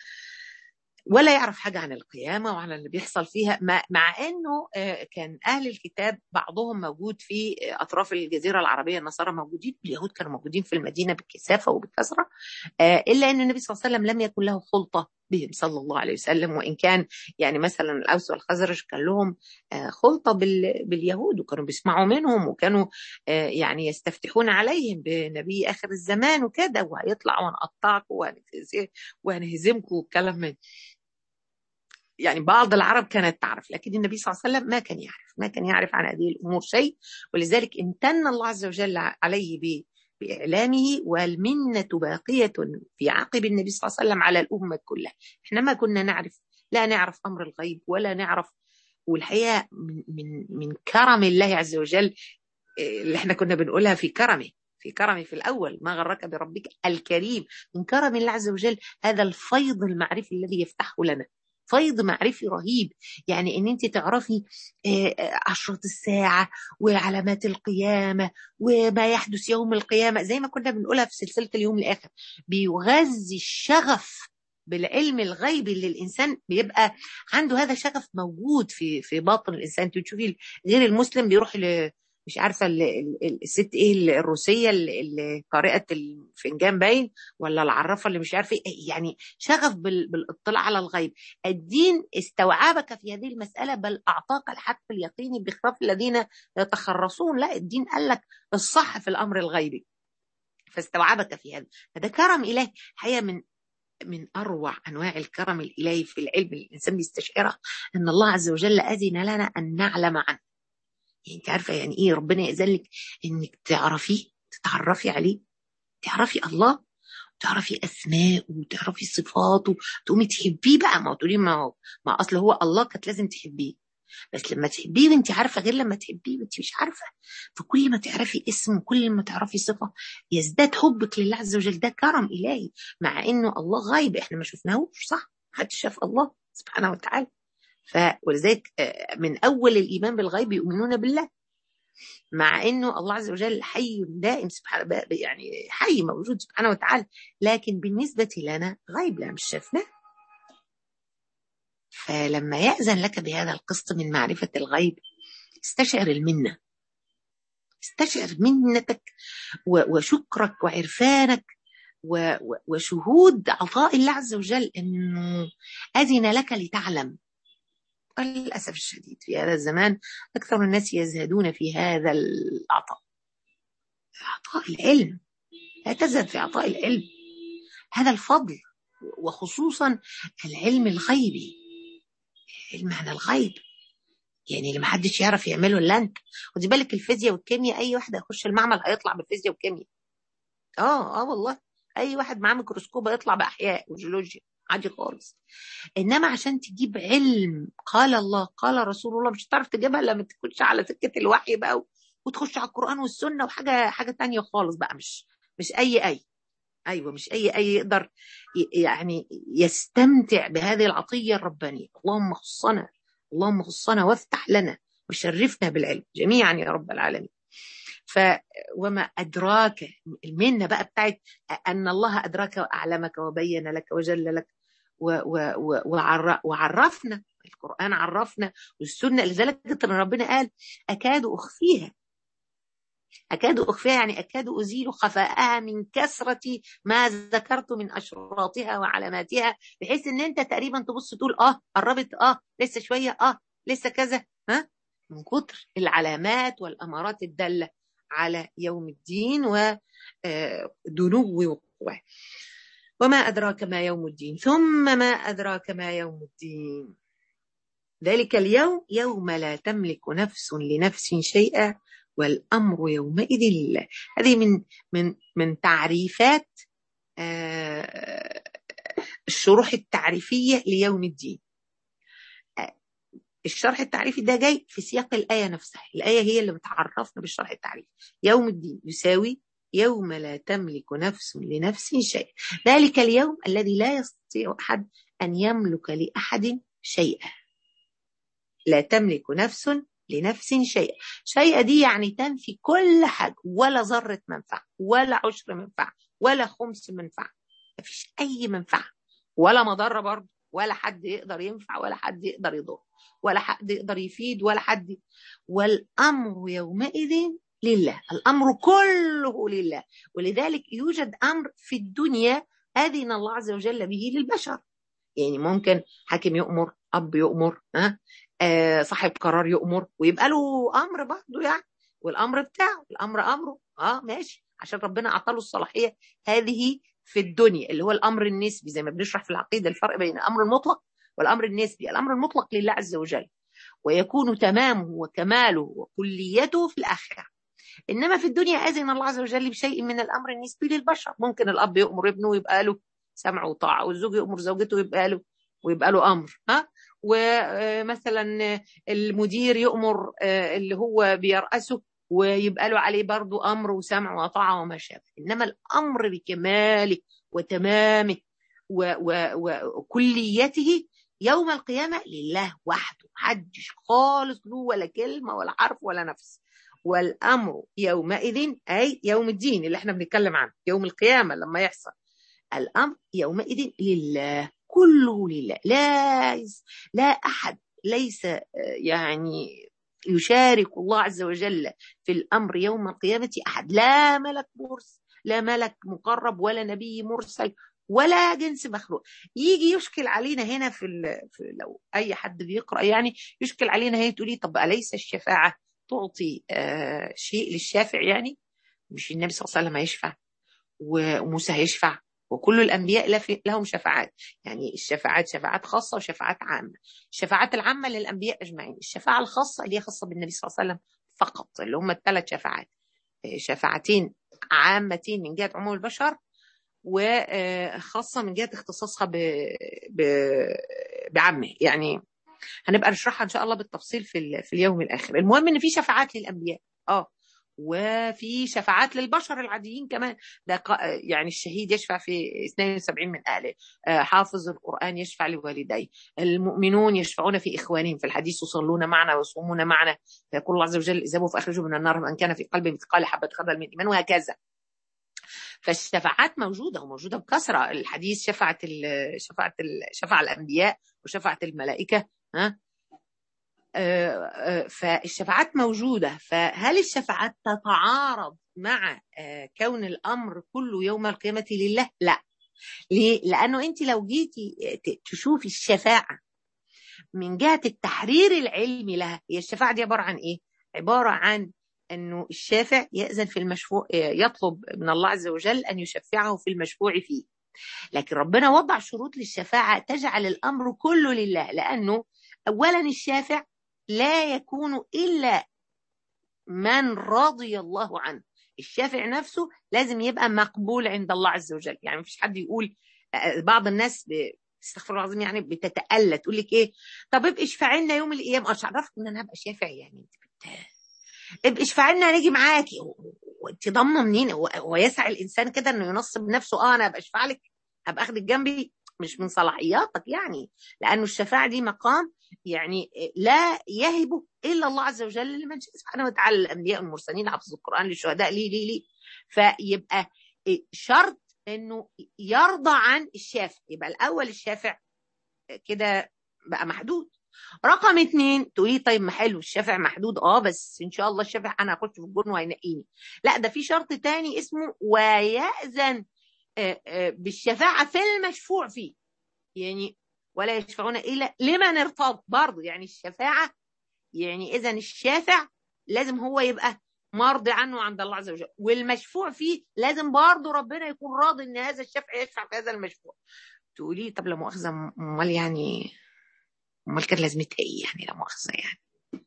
ولا يعرف حاجة عن القيامة وعن اللي بيحصل فيها مع أنه كان أهل الكتاب بعضهم موجود في أطراف الجزيرة العربية النصارى موجودين اليهود كانوا موجودين في المدينة بالكثافة وبالكثرة إلا أن النبي صلى الله عليه وسلم لم يكن له خلطة بهم صلى الله عليه وسلم وإن كان يعني مثلا الأوس والخزرج كان لهم خلطة باليهود وكانوا بيسمعوا منهم وكانوا يعني يستفتحون عليهم بنبي آخر الزمان وكده وهيطلع ونقطعكم وهنهزمكم والكلام من يعني بعض العرب كانت تعرف لكن النبي صلى الله عليه وسلم ما كان يعرف ما كان يعرف عن هذه الأمور شيء ولذلك امتن الله عز وجل عليه بإعلامه والمنة باقية في عقب النبي صلى الله عليه وسلم على الأمة كلها احنا ما كنا نعرف لا نعرف أمر الغيب ولا نعرف والحقيقة من, من, من كرم الله عز وجل اللي احنا كنا بنقولها في كرمه في كرمه في الأول ما غرك بربك الكريم من كرم الله عز وجل هذا الفيض المعرفي الذي يفتحه لنا فيض معرفي رهيب يعني ان انت تعرفي اشرط الساعه وعلامات القيامه وما يحدث يوم القيامه زي ما كنا بنقولها في سلسله اليوم الاخر بيغذي الشغف بالعلم الغيبي اللي الانسان بيبقى عنده هذا شغف موجود في في باطن الانسان انت تشوفي غير المسلم بيروح ل مش عارفه الست ايه الروسيه اللي قارئه الفنجان باين ولا العرافه اللي مش عارفه ايه يعني شغف بالاطلاع على الغيب الدين استوعبك في هذه المساله بل اعطاك الحق اليقيني بخلاف الذين يتخرصون لا الدين قال لك الصح في الامر الغيبي فاستوعبك في هذا هذا كرم الهي الحقيقه من من اروع انواع الكرم الالهي في العلم اللي الانسان بيستشعرها ان الله عز وجل اذن لنا ان نعلم عنه يعني انت عارفه يعني ايه ربنا يأذن لك انك تعرفيه تتعرفي عليه تعرفي الله تعرفي اسماءه وتعرفي صفاته تقومي تحبيه بقى ما تقولي ما ما اصل هو الله كانت لازم تحبيه بس لما تحبيه وانت عارفه غير لما تحبيه وانت مش عارفه فكل ما تعرفي اسم وكل ما تعرفي صفه يزداد حبك لله عز وجل ده كرم الهي مع انه الله غايب احنا ما شفناهوش صح محدش شاف الله سبحانه وتعالى ولذلك من اول الايمان بالغيب يؤمنون بالله مع انه الله عز وجل حي دائم سبحانه يعني حي موجود سبحانه وتعالى لكن بالنسبه لنا غيب لا مش شفناه فلما يأذن لك بهذا القسط من معرفة الغيب استشعر المنة استشعر منتك وشكرك وعرفانك وشهود عطاء الله عز وجل انه اذن لك لتعلم للاسف الشديد في هذا الزمان اكثر الناس يزهدون في هذا العطاء عطاء العلم لا تزهد في عطاء العلم هذا الفضل وخصوصا العلم الغيبي علم عن الغيب يعني اللي محدش يعرف يعمله الا انت خدي بالك الفيزياء والكيمياء اي واحد هيخش المعمل هيطلع بالفيزياء والكيمياء اه اه والله اي واحد معاه ميكروسكوب هيطلع باحياء وجيولوجيا عادي خالص انما عشان تجيب علم قال الله قال رسول الله مش هتعرف تجيبها لما تخش على سكه الوحي بقى وتخش على القران والسنه وحاجه حاجه تانية خالص بقى مش مش اي اي ايوه مش اي اي يقدر يعني يستمتع بهذه العطيه الربانيه اللهم خصنا اللهم خصنا وافتح لنا وشرفنا بالعلم جميعا يا رب العالمين ف وما ادراك المنه بقى بتاعت ان الله ادراك واعلمك وبين لك وجل لك و و و وعرفنا القران عرفنا والسنه لذلك ربنا قال اكاد اخفيها أكاد أخفيها يعني أكاد أزيل خفاءها من كثرة ما ذكرت من أشراطها وعلاماتها بحيث إن أنت تقريبا تبص تقول آه قربت آه لسه شوية آه لسه كذا ها من كتر العلامات والأمارات الدالة على يوم الدين ودنو وقوعه وما أدراك ما يوم الدين ثم ما أدراك ما يوم الدين ذلك اليوم يوم لا تملك نفس لنفس شيئا والامر يومئذ لله هذه من من من تعريفات الشروح التعريفيه ليوم الدين الشرح التعريفي ده جاي في سياق الايه نفسها الايه هي اللي بتعرفنا بالشرح التعريفي يوم الدين يساوي يوم لا تملك نفس لنفس شيئا ذلك اليوم الذي لا يستطيع احد ان يملك لاحد شيئا لا تملك نفس لنفس شيئا شيئا دي يعني تنفي كل حاجة ولا ذرة منفعة ولا عشر منفعة ولا خمس منفعة مفيش أي منفعة ولا مضرة برضه ولا حد يقدر ينفع ولا حد يقدر يضر ولا حد يقدر يفيد ولا حد والأمر يومئذ لله الأمر كله لله ولذلك يوجد أمر في الدنيا أذن الله عز وجل به للبشر يعني ممكن حاكم يؤمر أب يؤمر ها آه صاحب قرار يؤمر ويبقى له امر برضه يعني والامر بتاعه الامر امره اه ماشي عشان ربنا اعطى له الصلاحيه هذه في الدنيا اللي هو الامر النسبي زي ما بنشرح في العقيده الفرق بين الامر المطلق والامر النسبي الامر المطلق لله عز وجل ويكون تمامه وكماله وكليته في الاخره انما في الدنيا اذن الله عز وجل بشيء من الامر النسبي للبشر ممكن الاب يامر ابنه ويبقى له سمع وطاعه والزوج يامر زوجته ويبقى له ويبقى له امر ها ومثلا المدير يامر اللي هو بيرأسه ويبقى له عليه برضه امر وسمع وطاعه وما شابه انما الامر بكماله وتمامه وكليته يوم القيامه لله وحده محدش خالص له ولا كلمه ولا حرف ولا نفس والامر يومئذ اي يوم الدين اللي احنا بنتكلم عنه يوم القيامه لما يحصل الامر يومئذ لله كله لله لا لا احد ليس يعني يشارك الله عز وجل في الامر يوم القيامه احد لا ملك مرسل لا ملك مقرب ولا نبي مرسل ولا جنس مخلوق يجي يشكل علينا هنا في, في لو اي حد بيقرا يعني يشكل علينا هي تقولي طب اليس الشفاعه تعطي آه شيء للشافع يعني مش النبي صلى الله عليه وسلم هيشفع وموسى هيشفع وكل الانبياء لهم شفاعات يعني الشفاعات شفاعات خاصه وشفاعات عامه الشفاعات العامه للانبياء اجمعين الشفاعه الخاصه اللي هي خاصه بالنبي صلى الله عليه وسلم فقط اللي هم الثلاث شفاعات شفاعتين عامتين من جهه عموم البشر وخاصه من جهه اختصاصها ب... ب... بعمه يعني هنبقى نشرحها ان شاء الله بالتفصيل في ال... في اليوم الاخر المهم ان في شفاعات للانبياء اه وفي شفاعات للبشر العاديين كمان ده يعني الشهيد يشفع في 72 من اهله حافظ القران يشفع لوالديه المؤمنون يشفعون في اخوانهم في الحديث يصلون معنا ويصومون معنا فيقول الله عز وجل اذهبوا فاخرجوا من النار من كان في قلبه مثقال حبه خردل من ايمان وهكذا فالشفاعات موجوده وموجوده بكثره الحديث شفعه شفعه شفع الانبياء وشفعه الملائكه ها فالشفاعات موجودة فهل الشفاعات تتعارض مع كون الأمر كله يوم القيامة لله؟ لا ليه؟ لأنه أنت لو جيتي تشوفي الشفاعة من جهة التحرير العلمي لها هي الشفاعة دي عبارة عن إيه؟ عبارة عن أنه الشافع يأذن في المشفوع يطلب من الله عز وجل أن يشفعه في المشفوع فيه لكن ربنا وضع شروط للشفاعة تجعل الأمر كله لله لأنه أولا الشافع لا يكون إلا من رضي الله عنه الشافع نفسه لازم يبقى مقبول عند الله عز وجل يعني مفيش حد يقول بعض الناس استغفر الله العظيم يعني بتتألى تقول لك ايه طب ابقي اشفعي لنا يوم القيامه مش عرفت ان انا هبقى شافع يعني انت بت... ابقي اشفعي لنا نيجي معاكي وانت ضامنه منين هو يسعى الانسان كده انه ينصب نفسه اه انا ابقى اشفع لك هبقى اخدك جنبي مش من صلاحياتك يعني لانه الشفاعه دي مقام يعني لا يهب الا الله عز وجل لمن شاء سبحانه وتعالى الانبياء والمرسلين حفظ القران للشهداء ليه ليه ليه فيبقى شرط انه يرضى عن الشافع يبقى الاول الشافع كده بقى محدود رقم اتنين تقولي طيب ما حلو الشافع محدود اه بس ان شاء الله الشافع انا هخش في الجرن وهينقيني لا ده في شرط تاني اسمه ويأذن بالشفاعة في المشفوع فيه يعني ولا يشفعون إلا لمن ارتضى برضه يعني الشفاعة يعني إذا الشافع لازم هو يبقى مرضي عنه عند الله عز وجل والمشفوع فيه لازم برضه ربنا يكون راضي ان هذا الشافع يشفع في هذا المشفوع تقولي طب لا مؤاخذة امال يعني امال كان لازمتها ايه يعني لا مؤاخذة يعني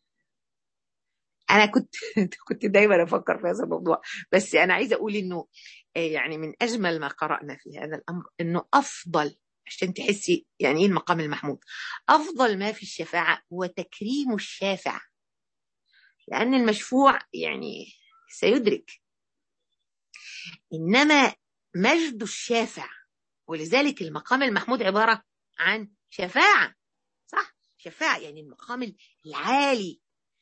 انا كنت كنت دايما افكر في هذا الموضوع بس انا عايزه اقول انه يعني من اجمل ما قرانا في هذا الامر انه افضل عشان تحسي يعني ايه المقام المحمود افضل ما في الشفاعه هو تكريم الشافع لان المشفوع يعني سيدرك انما مجد الشافع ولذلك المقام المحمود عباره عن شفاعه صح شفاعه يعني المقام العالي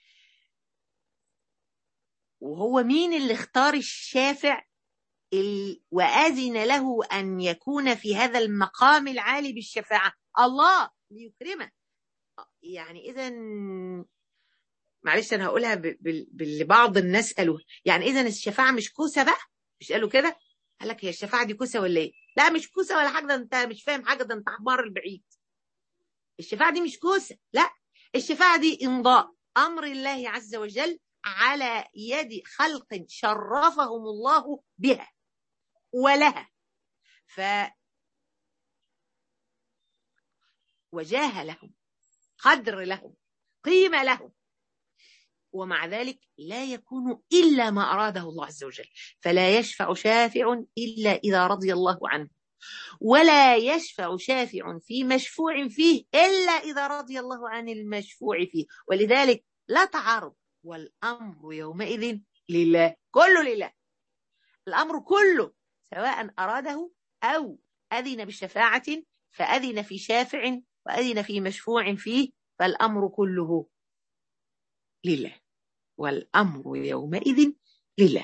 وهو مين اللي اختار الشافع وأذن له أن يكون في هذا المقام العالي بالشفاعة الله ليكرمه يعني إذا معلش أنا هقولها باللي بعض الناس قالوها يعني إذا الشفاعة مش كوسة بقى مش قالوا كده قال لك هي الشفاعة دي كوسة ولا إيه لا مش كوسة ولا حاجة ده أنت مش فاهم حاجة ده أنت حمار البعيد الشفاعة دي مش كوسة لا الشفاعة دي إمضاء أمر الله عز وجل على يد خلق شرفهم الله بها ولها ف وجاه لهم قدر لهم قيمة لهم ومع ذلك لا يكون إلا ما أراده الله عز وجل فلا يشفع شافع إلا إذا رضي الله عنه ولا يشفع شافع في مشفوع فيه إلا إذا رضي الله عن المشفوع فيه ولذلك لا تعارض والأمر يومئذ لله كله لله الأمر كله سواء أراده أو أذن بشفاعة فأذن في شافع وأذن في مشفوع فيه فالأمر كله لله والأمر يومئذ لله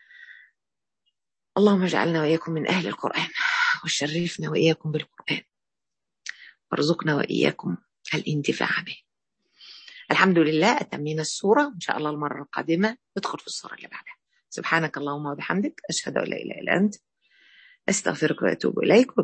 اللهم اجعلنا وإياكم من أهل القرآن وشرفنا وإياكم بالقرآن وارزقنا وإياكم الانتفاع به الحمد لله أتمينا السورة إن شاء الله المرة القادمة ندخل في السورة اللي بعدها سبحانك اللهم وبحمدك أشهد أن لا إله إلا أنت أستغفرك وأتوب إليك